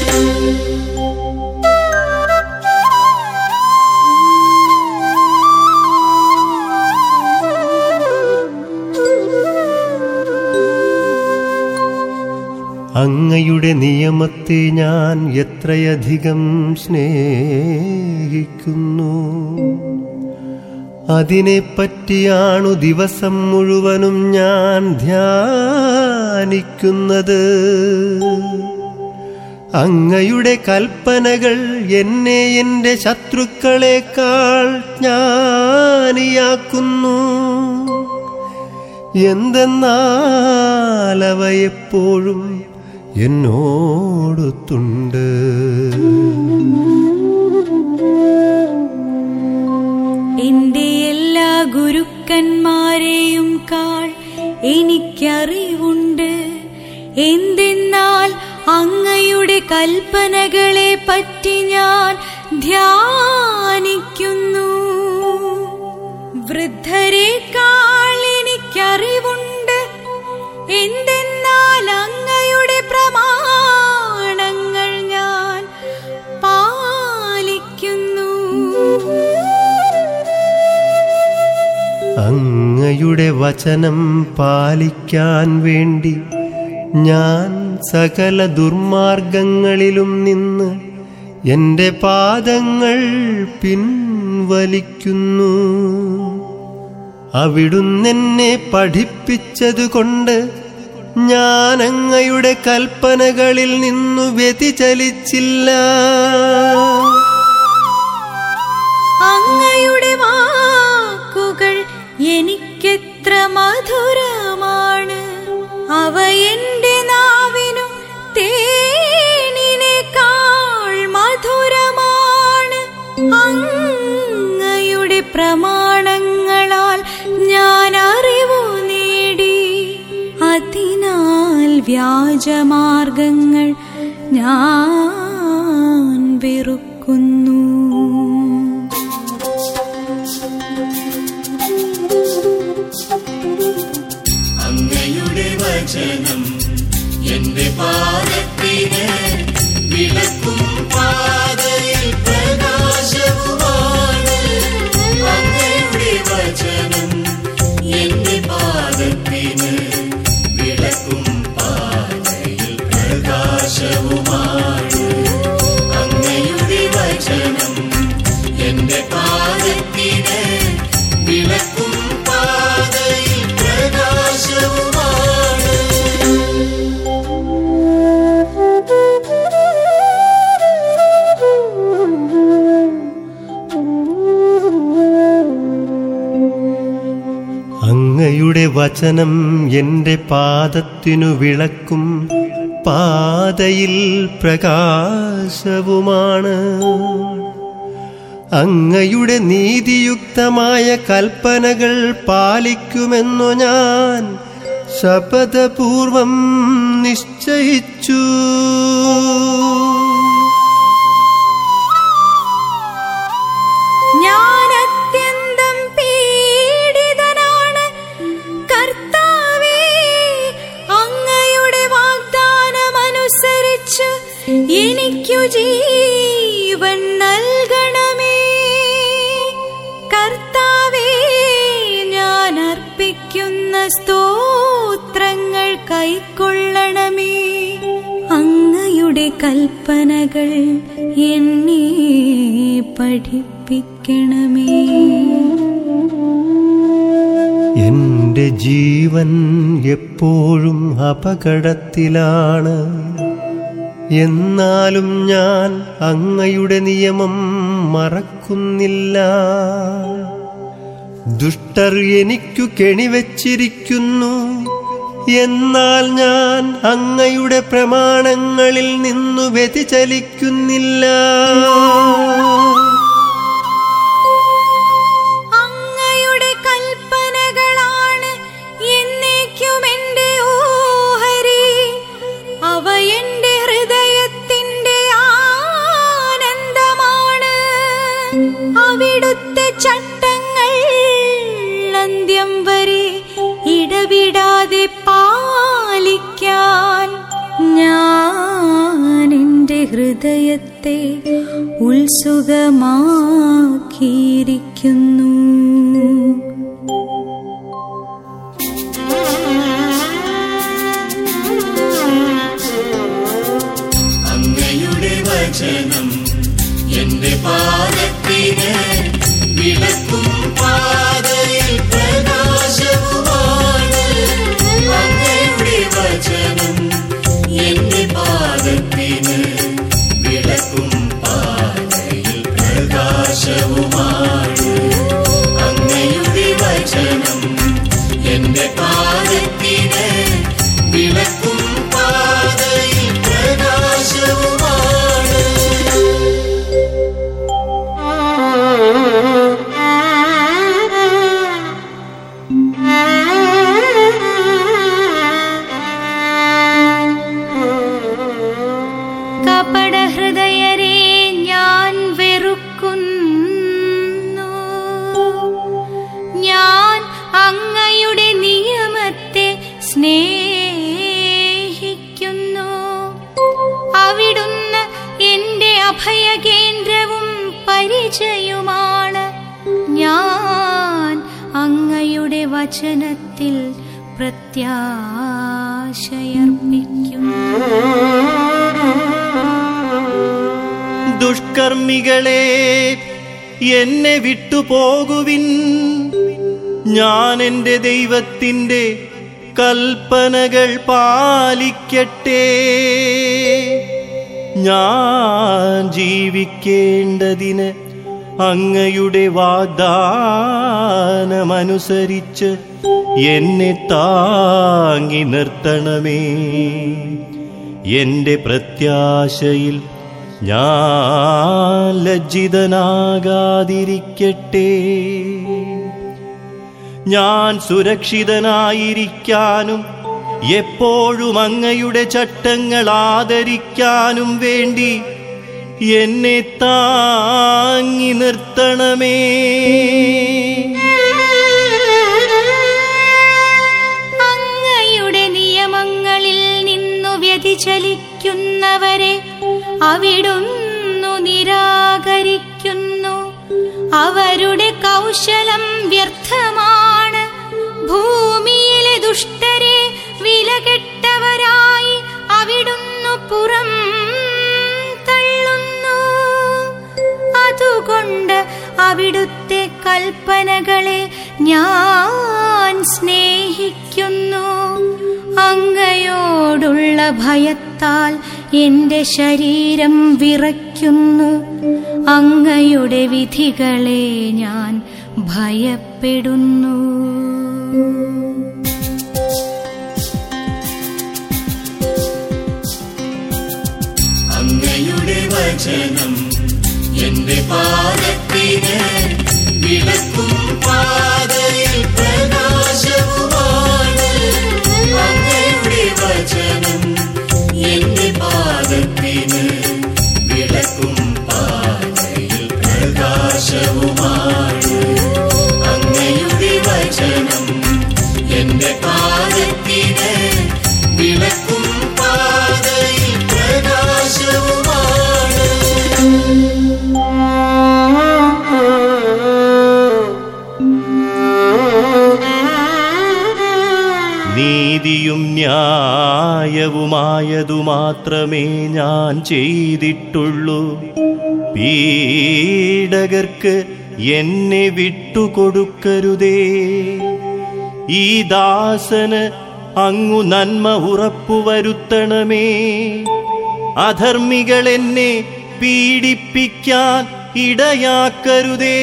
അങ്ങയുടെ നിയമത്തെ ഞാൻ എത്രയധികം സ്നേഹിക്കുന്നു അതിനെപ്പറ്റിയാണു ദിവസം മുഴുവനും ഞാൻ ധ്യാനിക്കുന്നത് അങ്ങയുടെ കൽപ്പനകൾ എന്നെ എൻ്റെ ശത്രുക്കളെക്കാൾ ജ്ഞാനിയാക്കുന്നു എന്തെന്നാൽ അവ എപ്പോഴും എന്നോടൊത്തുണ്ട് എന്റെ എല്ലാ ഗുരുക്കന്മാരെയും കാൾ എനിക്കറിവുണ്ട് എന്തെന്നാൽ അങ്ങയുടെ കൽപ്പനകളെ പറ്റി ഞാൻ ധ്യാനിക്കുന്നു വൃദ്ധരെക്കാൾ എനിക്കറിവുണ്ട് എന്തെന്നാൽ അങ്ങയുടെ പ്രമാണങ്ങൾ ഞാൻ പാലിക്കുന്നു അങ്ങയുടെ വചനം പാലിക്കാൻ വേണ്ടി ഞാൻ സകല ദുർമാർഗങ്ങളിലും നിന്ന് എൻ്റെ പാദങ്ങൾ പിൻവലിക്കുന്നു അവിടുന്നെന്നെ പഠിപ്പിച്ചതുകൊണ്ട് ഞാൻ അങ്ങയുടെ കൽപ്പനകളിൽ നിന്നു വ്യതിചലിച്ചില്ല അങ്ങയുടെ വാക്കുകൾ എനിക്കെത്ര മധുരമാണ് അവ എന്റെ നാവിനു തേനിനേക്കാൾ മധുരമാണ് അങ്ങയുടെ പ്രമാണങ്ങളാൽ ഞാൻ അറിവു നേടി അതിനാൽ വ്യാജമാർഗങ്ങൾ ഞാൻ വെറുക്കുന്നു അങ്ങയുടെ വചനം എന്റെ പാദത്തിന് വിളക്കും പാതയിൽ പ്രകാശവുമാണ് അങ്ങയുടെ വചനം എന്റെ പാദത്തിന് വിളക്കും പാതയിൽ പ്രകാശവുമാണ് അങ്ങയുടെ വചനം എന്റെ പാദത്തിന് വിളക്കും പാതയിൽ പ്രകാശവുമാണ് അങ്ങയുടെ വചനം എൻ്റെ പാദത്തിനു വിളക്കും പാതയിൽ പ്രകാശവുമാണ് അങ്ങയുടെ നീതിയുക്തമായ കൽപ്പനകൾ പാലിക്കുമെന്നു ഞാൻ ശപഥപൂർവം നിശ്ചയിച്ചു ഞാൻ അത്യന്തം പീഡിതനാണ് കർത്താവേ എനിക്കു ജീവൻ നൽകണമേ കർത്താവേ ഞാൻ അർപ്പിക്കുന്ന സ്തോത്രങ്ങൾ കൈക്കൊള്ളണമേ അങ്ങയുടെ കൽപ്പനകൾ എന്നെ പഠിപ്പിക്കണമേ എന്റെ ജീവൻ എപ്പോഴും അപകടത്തിലാണ് എന്നാലും ഞാൻ അങ്ങയുടെ നിയമം മറക്കുന്നില്ല ദുഷ്ടർ എനിക്കു കെണിവെച്ചിരിക്കുന്നു എന്നാൽ ഞാൻ അങ്ങയുടെ പ്രമാണങ്ങളിൽ നിന്നു വ്യതിചലിക്കുന്നില്ല അങ്ങയുടെ കൽപ്പനകളാണ് എന്നേക്കും എന്റെ ഓഹരി അവ എന്റെ ഹൃദയത്തിന്റെ ആനന്ദമാണ് അവിടുത്തെ ചട്ടങ്ങൾ അന്ത്യം വരെ ഇടവിടാതെ പാലിക്കാൻ ഞാൻ എന്റെ ഹൃദയത്തെ ഉത്സുകമാക്കിയിരിക്കുന്നു അങ്ങയുടെ വചനം എന്റെ പാദത്തിന് വിളക്കും പാതയിൽ പ്രകാശവുമാണ് അങ്ങയുടെ വചനം എന്റെ പാദത്തിന് വിളക്കും പാതയിൽ പ്രകാശവുമാണ് അങ്ങയുടെ വചനം എന്റെ പാദത്തിന് വിളക്കും പാതയിൽ പ്രകാശവുമാണ് കപടഹൃദയരെ ഞാൻ വെറുക്കുന്നു ഞാൻ അങ്ങയുടെ നിയമത്തെ സ്നേഹിക്കുന്നു അവിടുന്ന് എന്റെ അഭയകേന്ദ്രവും പരിചയവുമാണ് ഞാൻ അങ്ങയുടെ വചനത്തിൽ പ്രത്യാശയർപ്പിക്കുന്നു ദുഷ്കർമ്മികളെ എന്നെ വിട്ടുപോകുവിൻ ഞാൻ എൻ്റെ ദൈവത്തിൻ്റെ കൽപ്പനകൾ പാലിക്കട്ടെ ഞാൻ ജീവിക്കേണ്ടതിന് അങ്ങയുടെ വാഗ്ദാനമനുസരിച്ച് എന്നെ താങ്ങി നിർത്തണമേ എന്റെ പ്രത്യാശയിൽ ഞാൻ ലജ്ജിതനാകാതിരിക്കട്ടെ ഞാൻ സുരക്ഷിതനായിരിക്കാനും എപ്പോഴും അങ്ങയുടെ ചട്ടങ്ങൾ ആദരിക്കാനും വേണ്ടി എന്നെ താങ്ങി നിർത്തണമേ അങ്ങയുടെ നിയമങ്ങളിൽ നിന്നു വ്യതിചലിക്കുന്നവരെ അവിടുന്നു നിരാകരിക്കുന്നു അവരുടെ കൗശലം വ്യർത്ഥമാണ് ഭൂമിയിലെ ദുഷ്ടരെ വിലകെട്ടവരായി അവിടുന്നു പുറം തള്ളുന്നു അതുകൊണ്ട് അവിടുത്തെ കൽപ്പനകളെ ഞാൻ സ്നേഹിക്കുന്നു അങ്ങയോടുള്ള ഭയത്താൽ എന്റെ ശരീരം വിറയ്ക്കുന്നു അങ്ങയുടെ വിധികളെ ഞാൻ ഭയപ്പെടുന്നു അങ്ങയുടെ വചനം എന്റെ പാദത്തിന് വിളക്കും പാതയിൽ പ്രകാശവുമാണ് അങ്ങയുടെ വചനം എന്റെ പാദത്തിന് വിളക്കും പാതയിൽ പ്രകാശവുമാണ് അങ്ങയുടെ വചനം എന്റെ പാദത്തിന് വിളക്കും പാതയിൽ പ്രകാശവും ന്യായവുമായതു മാത്രമേ ഞാൻ ചെയ്തിട്ടുള്ളൂ പീഡകർക്ക് എന്നെ വിട്ടുകൊടുക്കരുതേ ഈ ദാസന് അങ്ങു നന്മ ഉറപ്പുവരുത്തണമേ അധർമ്മികൾ എന്നെ പീഡിപ്പിക്കാൻ ഇടയാക്കരുതേ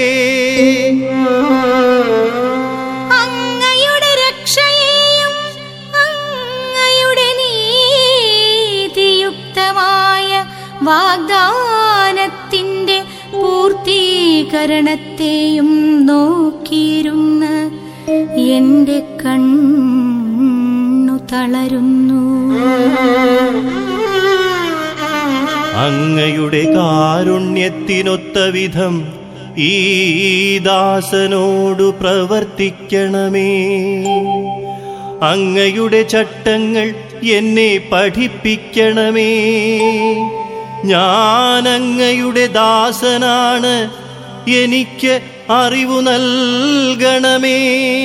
അങ്ങയുടെ രക്ഷയെയും അങ്ങയുടെ നീതിയുക്തമായ വാഗ്ദാനത്തിന്റെ പൂർത്തീകരണത്തെയും നോക്കിയിരുന്ന എന്റെ കണ്ണു തളരുന്നു അങ്ങയുടെ കാരുണ്യത്തിനൊത്ത വിധം ഈ ദാസനോടു പ്രവർത്തിക്കണമേ അങ്ങയുടെ ചട്ടങ്ങൾ എന്നെ പഠിപ്പിക്കണമേ ഞാൻ അങ്ങയുടെ ദാസനാണ് എനിക്ക് അറിവു നൽകണമേ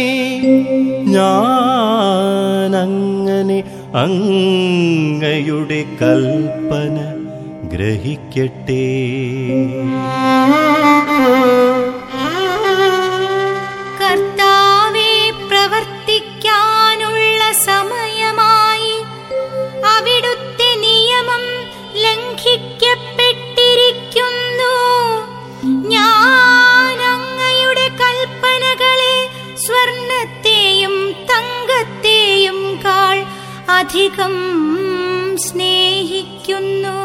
ഞാൻ അങ്ങനെ അങ്ങയുടെ കൽപ്പന ഗ്രഹിക്കട്ടെ കർത്താവെ പ്രവർത്തിക്കാനുള്ള സമയമായി അവിടുത്തെ നിയമം ലംഘിക്കപ്പെട്ടിരിക്കുന്നു ഞാൻ അങ്ങയുടെ കൽപ്പനകളെ സ്വർണത്തെയും തങ്കത്തെയും കാൾ അധികം സ്നേഹിക്കുന്നു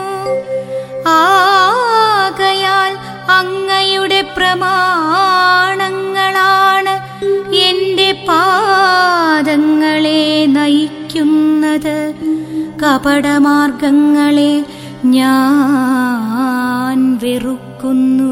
ആകയാൽ അങ്ങയുടെ പ്രമാണങ്ങളാണ് എന്റെ പാദങ്ങളെ നയിക്കുന്നത് കപടമാർഗങ്ങളെ ഞാൻ വെറുക്കുന്നു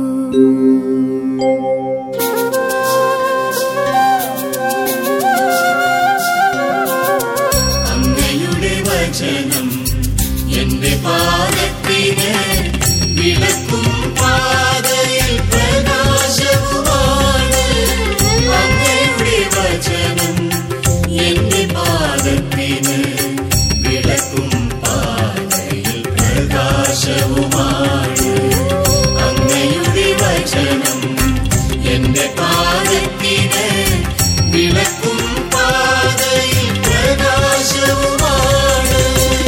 അങ്ങയുടെ വചനം എന്റെ പാദത്തിന് വിളക്കും പാതയിൽ പ്രകാശവുമാണ് അങ്ങയുടെ വചനം എന്റെ പാദത്തിന് വിളക്കും പാതയിൽ പ്രകാശവുമാണ് അങ്ങയുടെ വചനം എന്റെ പാദത്തിന് വിളക്കും പാതയിൽ പ്രകാശവുമാണ്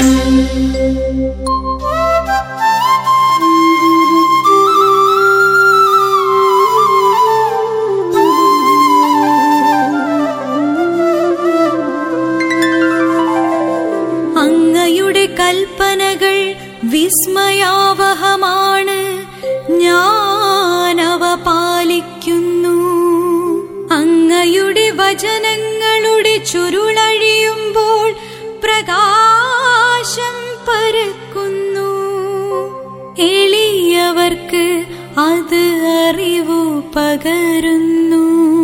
അങ്ങയുടെ കൽപ്പനകൾ വിസ്മയാവഹമാണ് ഞാൻ അവ പാലിക്കുന്നു അങ്ങയുടെ വചനങ്ങളുടെ ചുരുളഴിയുമ്പോൾ പ്രകാശം പരക്കുന്നു എളിയവർക്ക് അത് അറിവു പകരുന്നു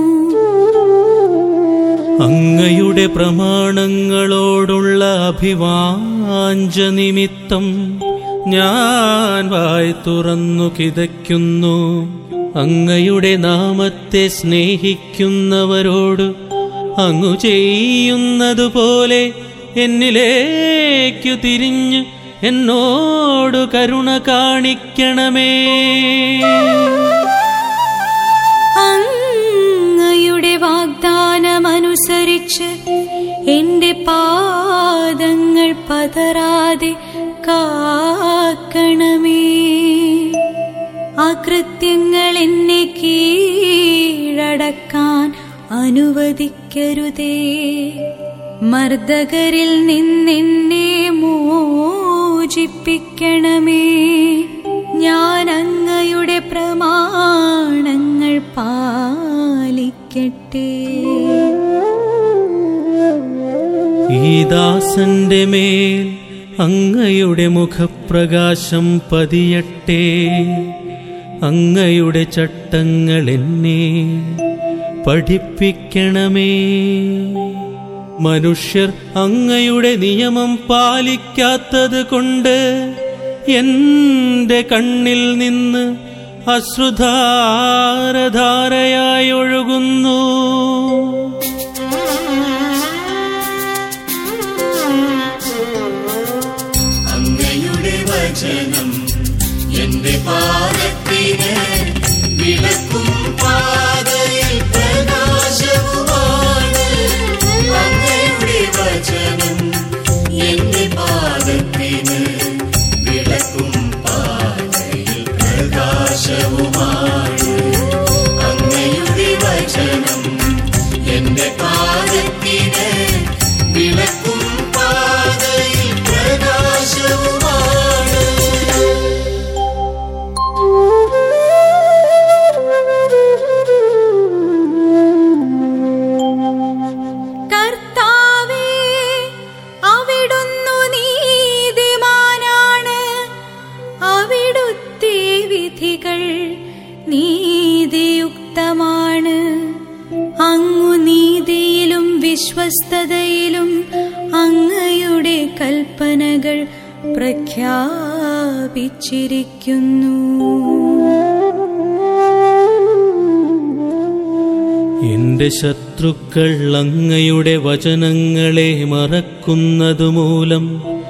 അങ്ങയുടെ പ്രമാണങ്ങളോടുള്ള അഭിവാഞ്ച നിമിത്തം ഞാൻ വായ് തുറന്നു കിതയ്ക്കുന്നു അങ്ങയുടെ നാമത്തെ സ്നേഹിക്കുന്നവരോട് അങ്ങു ചെയ്യുന്നതുപോലെ എന്നിലേക്കു തിരിഞ്ഞ് എന്നോട് കരുണ കാണിക്കണമേ അങ്ങയുടെ വാഗ്ദാനമനുസരിച്ച് എന്റെ പാദങ്ങൾ പതറാതെ കാക്കണമേ അകൃത്യങ്ങൾ എന്നെ കീഴടക്കാൻ അനുവദിക്കരുതേ മർദ്ദകരിൽ നിന്നെന്നെ മോചിപ്പിക്കണമേ ഞാൻ അങ്ങയുടെ പ്രമാണങ്ങൾ പാലിക്കട്ടെ ഈ ദാസന്റെ മേൽ അങ്ങയുടെ മുഖപ്രകാശം പതിയട്ടെ അങ്ങയുടെ ചട്ടങ്ങൾ എന്നെ പഠിപ്പിക്കണമേ മനുഷ്യർ അങ്ങയുടെ നിയമം പാലിക്കാത്തത് കൊണ്ട് എന്റെ കണ്ണിൽ നിന്ന് അശ്രുധാരധാരയായി ഒഴുകുന്നു വിശ്വസ്തതയിലും അങ്ങയുടെ കൽപ്പനകൾ പ്രഖ്യാപിച്ചിരിക്കുന്നു എന്റെ ശത്രുക്കൾ അങ്ങയുടെ വചനങ്ങളെ മറക്കുന്നതുമൂലം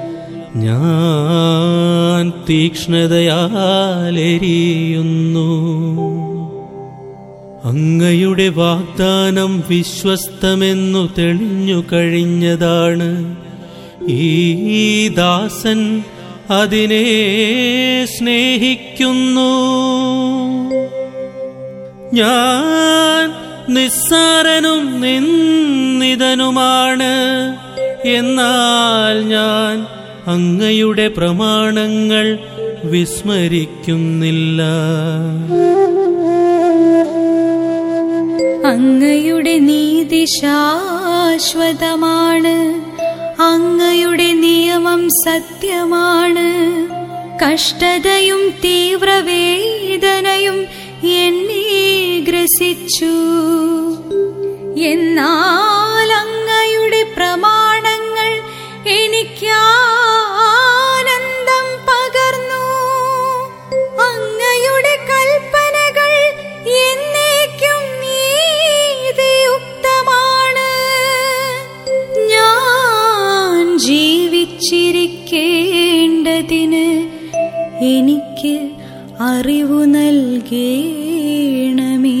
ഞാൻ തീക്ഷ്ണതയാലെരിയുന്നു അങ്ങയുടെ വാഗ്ദാനം വിശ്വസ്തമെന്നു തെളിഞ്ഞു കഴിഞ്ഞതാണ് ഈ ദാസൻ അതിനെ സ്നേഹിക്കുന്നു ഞാൻ നിസ്സാരനും നിന്ദിതനുമാണ് എന്നാൽ ഞാൻ അങ്ങയുടെ പ്രമാണങ്ങൾ വിസ്മരിക്കുന്നില്ല അങ്ങയുടെ നീതി ശാശ്വതമാണ് അങ്ങയുടെ നിയമം സത്യമാണ് കഷ്ടതയും തീവ്രവേദനയും എന്നെ ഗ്രസിച്ചു എന്നാൽ അങ്ങയുടെ പ്രമാണങ്ങൾ എനിക്ക് ആനന്ദം പകർന്നു അങ്ങയുടെ കൽപ്പനകൾ എന്നേക്കും നീതിയുക്തമാണ് ഞാൻ ജീവിച്ചിരിക്കേണ്ടതിന് എനിക്ക് അറിവു നൽകേണമേ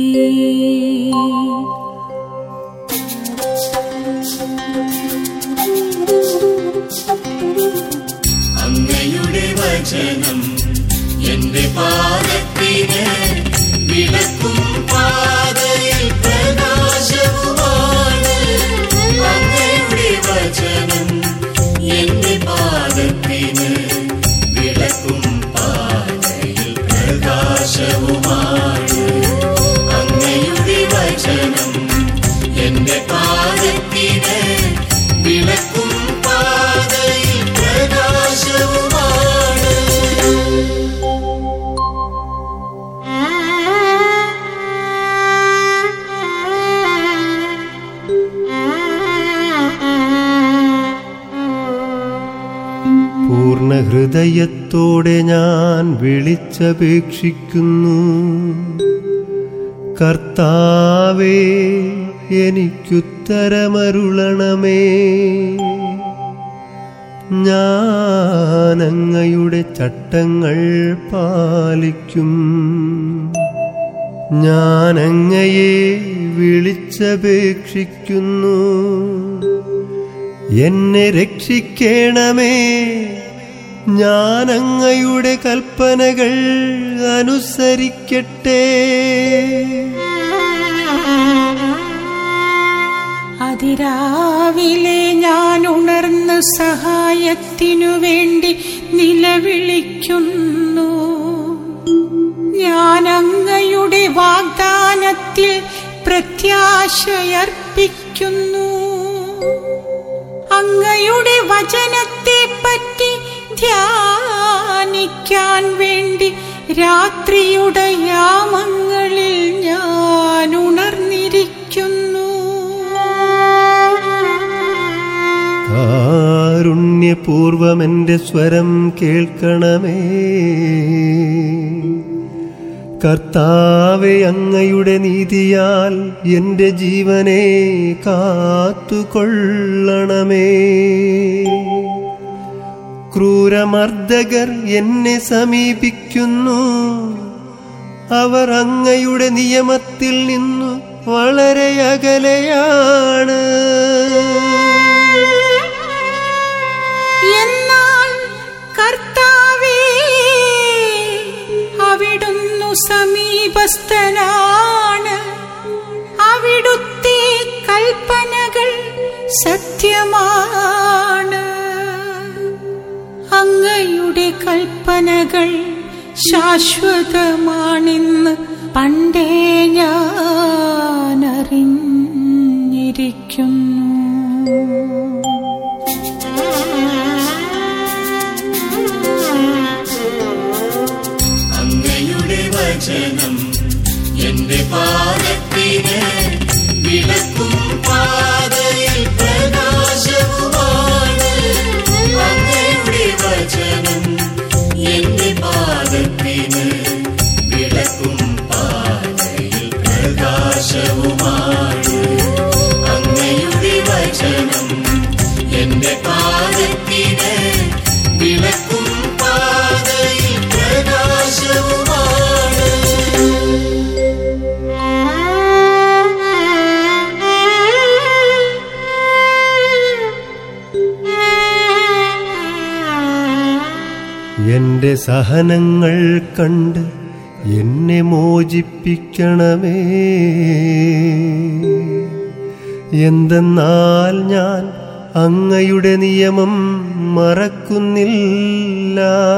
അങ്ങയുടെ വചനം എന്റെ പാദത്തിന് വിളക്കും പാതയിൽ പ്രകാശവുമാണ് അങ്ങയുടെ വചനം എന്റെ പാദത്തിന് വിളക്കും പാതയിൽ പ്രകാശവുമാണ് അങ്ങയുടെ വചനം എന്റെ പാദത്തിന് വിളക്കും പാതയിൽ പ്രകാശവുമാണ് പൂർണ്ണ ഹൃദയത്തോടെ ഞാൻ വിളിച്ചപേക്ഷിക്കുന്നു കർത്താവേ എനിക്കുത്തരമരുളണമേ ഞാൻ അങ്ങയുടെ ചട്ടങ്ങൾ പാലിക്കും ഞാൻ അങ്ങയെ വിളിച്ചപേക്ഷിക്കുന്നു എന്നെ രക്ഷിക്കണമേ ഞാൻ അങ്ങയുടെ കൽപ്പനകൾ അനുസരിക്കട്ടെ അതിരാവിലെ ഞാൻ ഉണർന്ന് സഹായത്തിനു വേണ്ടി നിലവിളിക്കുന്നു ഞാൻ അങ്ങയുടെ വാഗ്ദാനത്തിൽ പ്രത്യാശയർപ്പിക്കുന്നു അങ്ങയുടെ വചനത്തെ പറ്റി ധ്യാനിക്കാൻ വേണ്ടി രാത്രിയുടെ യാമങ്ങളിൽ ഞാൻ ഉണർന്നിരിക്കുന്നു കാരുണ്യപൂർവം എൻ്റെ സ്വരം കേൾക്കണമേ കർത്താവെ അങ്ങയുടെ നീതിയാൽ എൻ്റെ ജീവനെ കാത്തുകൊള്ളണമേ ക്രൂരമർദ്ദകർ എന്നെ സമീപിക്കുന്നു അവർ അങ്ങയുടെ നിയമത്തിൽ നിന്നു വളരെ അകലെയാണ് എന്നാൽ കർത്താവേ അവിടുന്നു സമീപസ്ഥനാണ് അവിടുത്തെ കൽപ്പനകൾ സത്യമാണ് അങ്ങയുടെ കൽപ്പനകൾ ശാശ്വതമാണെന്ന് പണ്ടേ ഞാൻ അറിഞ്ഞിരിക്കുന്നു അങ്ങയുടെ വചനം എന്റെ പാദത്തിന് വിളക്കും പാതയിൽ എന്റെ സഹനങ്ങൾ കണ്ട് എന്നെ മോചിപ്പിക്കണമേ എന്തെന്നാൽ ഞാൻ അങ്ങയുടെ നിയമം മറക്കുന്നില്ല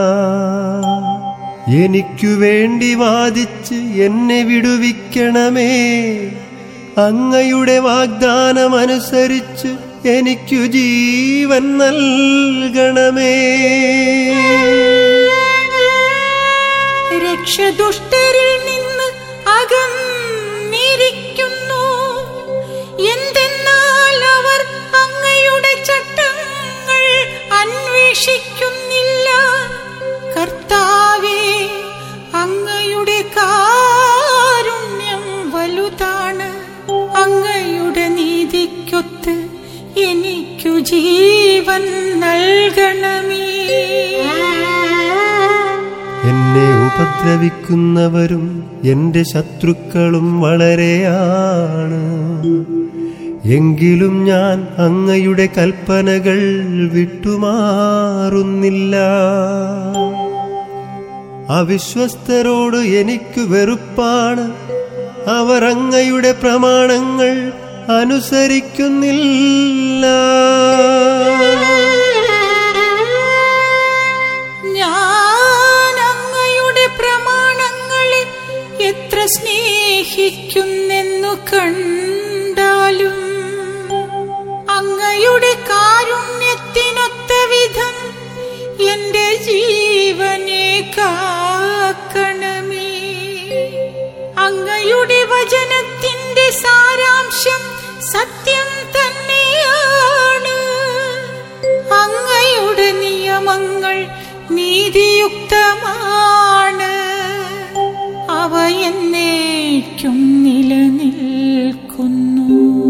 എനിക്കു വേണ്ടി വാദിച്ച് എന്നെ വിടുവിക്കണമേ അങ്ങയുടെ വാഗ്ദാനമനുസരിച്ച് എനിക്കു ജീവൻ നൽകണമേ രക്ഷദുഷ്ടരിൽ നിന്ന് അകന്നിരിക്കുന്നു എന്തെന്നാൽ അവർ അങ്ങയുടെ ചട്ടങ്ങൾ അന്വേഷിക്കുന്നില്ല കർത്താവേ അങ്ങയുടെ കാരുണ്യം വലുതാണ് അങ്ങയുടെ നീതിക്കൊത്ത് എനിക്കു ജീവൻ നൽകണമേ എന്നെ ഉപദ്രവിക്കുന്നവരും എന്റെ ശത്രുക്കളും വളരെയാണ് എങ്കിലും ഞാൻ അങ്ങയുടെ കൽപ്പനകൾ വിട്ടുമാറുന്നില്ല അവിശ്വസ്തരോട് എനിക്ക് വെറുപ്പാണ് അവർ അങ്ങയുടെ പ്രമാണങ്ങൾ അനുസരിക്കുന്നില്ല ഞാൻ അങ്ങയുടെ പ്രമാണങ്ങളെ എത്ര സ്നേഹിക്കുന്നെന്നു കണ്ടാലും അങ്ങയുടെ കാരുണ്യത്തിനൊത്ത വിധം എന്റെ ജീവനെ കാക്കണമേ അങ്ങയുടെ വചനത്തിന്റെ സാരാംശം സത്യം തന്നെയാണ് അങ്ങയുടെ നിയമങ്ങൾ നീതിയുക്തമാണ് അവ എന്നേക്കും നിലനിൽക്കുന്നു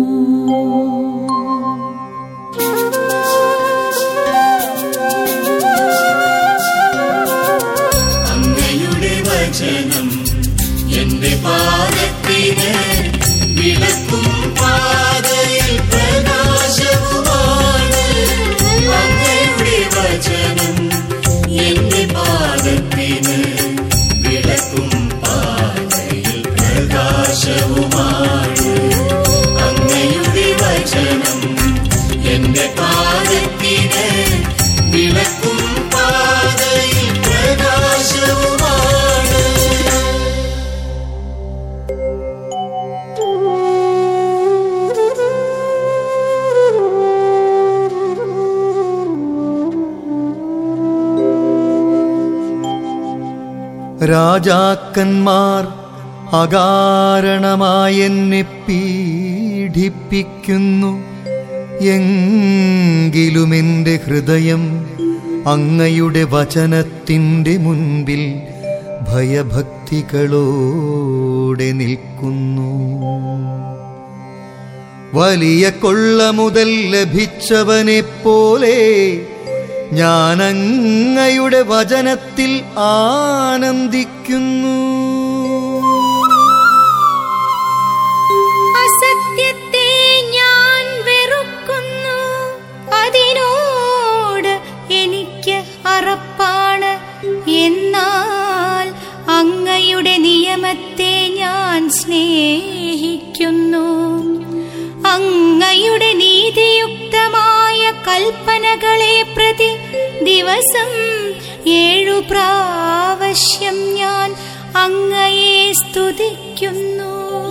അങ്ങയുടെ വചനം എന്റെ പാദത്തിന് വിളക്കും പാതയിൽ പ്രകാശവുമാണ് അങ്ങയുടെ വചനം എന്റെ പാദത്തിന് വിളക്കും പാതയിൽ പ്രകാശവുമാണ് അങ്ങയുടെ വചനം എന്റെ പാദത്തിന് വിളക്കും പാതയിൽ പ്രകാശവുമാണ് രാജാക്കന്മാർ അകാരണമായി എന്നെ പീഡിപ്പിക്കുന്നു എങ്കിലും എൻ്റെ ഹൃദയം അങ്ങയുടെ വചനത്തിൻ്റെ മുൻപിൽ ഭയഭക്തികളോടെ നിൽക്കുന്നു വലിയ കൊള്ള മുതൽ ലഭിച്ചവനെ പോലെ ഞാൻ അങ്ങയുടെ വചനത്തിൽ ആനന്ദിക്കുന്നു അസത്യത്തെ ഞാൻ വെറുക്കുന്നു അതിനോട് എനിക്ക് അറപ്പാണ് എന്നാൽ അങ്ങയുടെ നിയമത്തെ ഞാൻ സ്നേഹിക്കുന്നു അങ്ങയുടെ നീതിയുക്തമായ കൽപ്പനകളെ പ്രതി ദിവസം ഏഴു പ്രാവശ്യം ഞാൻ അങ്ങയെ സ്തുതിക്കുന്നു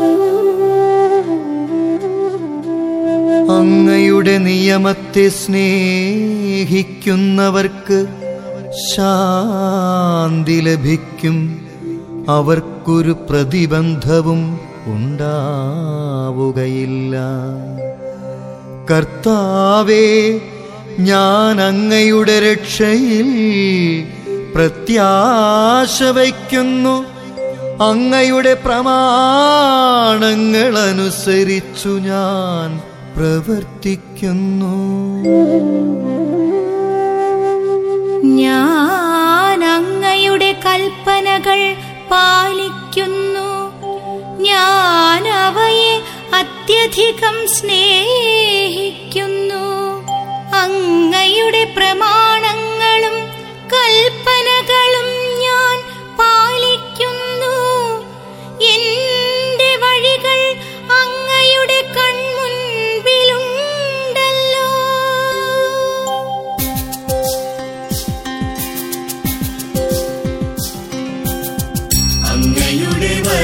അങ്ങയുടെ നിയമത്തെ സ്നേഹിക്കുന്നവർക്ക് ശാന്തി ലഭിക്കും അവർക്കൊരു പ്രതിബന്ധവും ഉണ്ടാവുകയില്ല കർത്താവേ ഞാൻ അങ്ങയുടെ രക്ഷയിൽ പ്രത്യാശ വയ്ക്കുന്നു അങ്ങയുടെ പ്രമാണങ്ങൾ അനുസരിച്ചു ഞാൻ പ്രവർത്തിക്കുന്നു ഞാൻ അങ്ങയുടെ കൽപ്പനകൾ പാലിക്കുന്നു ഞാൻ അവയെ അത്യധികം സ്നേഹിക്കുന്നു അങ്ങയുടെ പ്രമാണങ്ങളും കൽപ്പന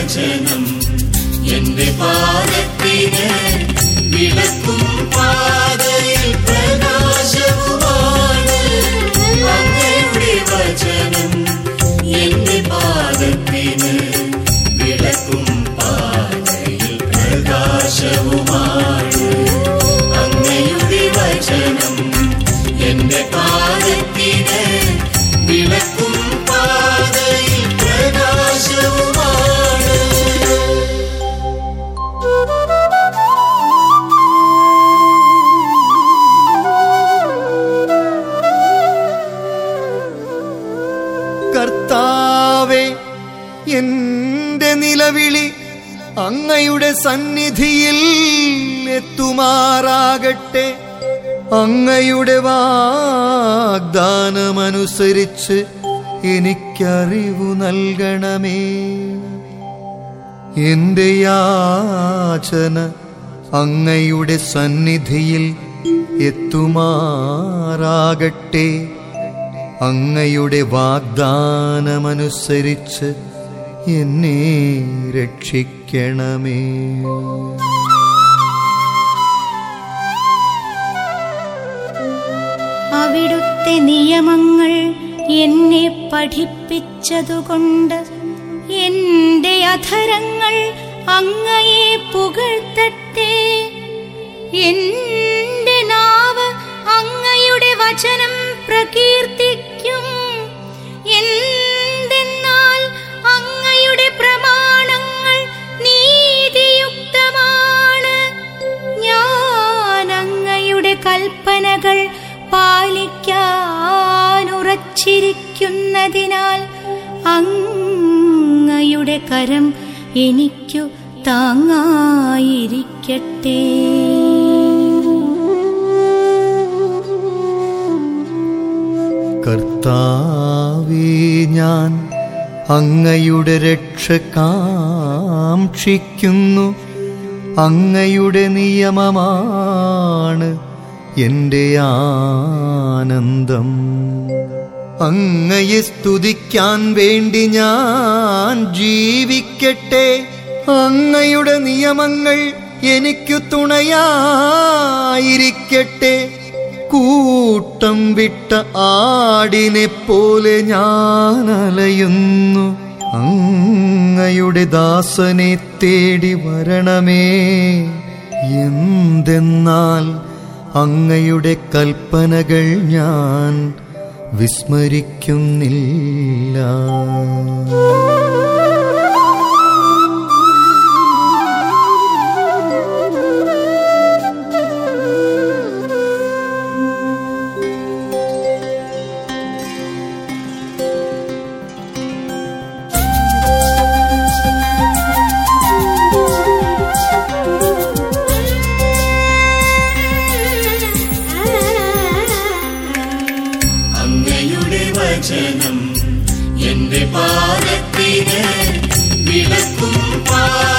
വചനം എന്റെ പാദത്തിന് വിളക്കും പാതയിൽ പ്രകാശവുമാണ് അങ്ങയുടെ വചനം എന്റെ പാദത്തിന് വിളക്കും പാതയിൽ പ്രകാശവുമാണ് അങ്ങയുടെ വചനം എന്റെ പാദത്തിന് വിളക്കും പാതയിൽ പ്രകാശവുമാണ് കർത്താവെ എന്റെ നിലവിളി അങ്ങയുടെ സന്നിധിയിൽ എത്തുമാറാകട്ടെ അങ്ങയുടെ വാഗ്ദാനമനുസരിച്ച് എനിക്കറിവു നൽകണമേ എന്റെ യാചന അങ്ങയുടെ സന്നിധിയിൽ എത്തുമാറാകട്ടെ അങ്ങയുടെ വാഗ്ദാനമനുസരിച്ച് എന്നെ രക്ഷിക്കണമേ അവിടുത്തെ നിയമങ്ങൾ എന്നെ പഠിപ്പിച്ചതുകൊണ്ട് എന്റെ അധരങ്ങൾ അങ്ങയെ പുകഴ്ത്തട്ടെ എന്റെ നാവ് അങ്ങയുടെ വചനം പ്രകീർത്തിക്കും എന്തെന്നാൽ അങ്ങയുടെ പ്രമാണങ്ങൾ നീതിയുക്തമാണ് ഞാൻ അങ്ങയുടെ കൽപ്പനകൾ പാലിക്കാനുറച്ചിരിക്കുന്നതിനാൽ അങ്ങയുടെ കരം എനിക്കു താങ്ങായിരിക്കട്ടെ കർത്താവേ ഞാൻ അങ്ങയുടെ രക്ഷ കാക്ഷിക്കുന്നു അങ്ങയുടെ നിയമമാണ് എൻ്റെ ആനന്ദം അങ്ങയെ സ്തുതിക്കാൻ വേണ്ടി ഞാൻ ജീവിക്കട്ടെ അങ്ങയുടെ നിയമങ്ങൾ എനിക്കു തുണയായിരിക്കട്ടെ കൂട്ടം വിട്ട ആടിനെ പോലെ ഞാൻ അലയുന്നു അങ്ങയുടെ ദാസനെ തേടി വരണമേ എന്തെന്നാൽ അങ്ങയുടെ കൽപ്പനകൾ ഞാൻ വിസ്മരിക്കുന്നില്ല അങ്ങയുടെ വചനം എന്റെ പാദത്തിന് വിളക്കും പാ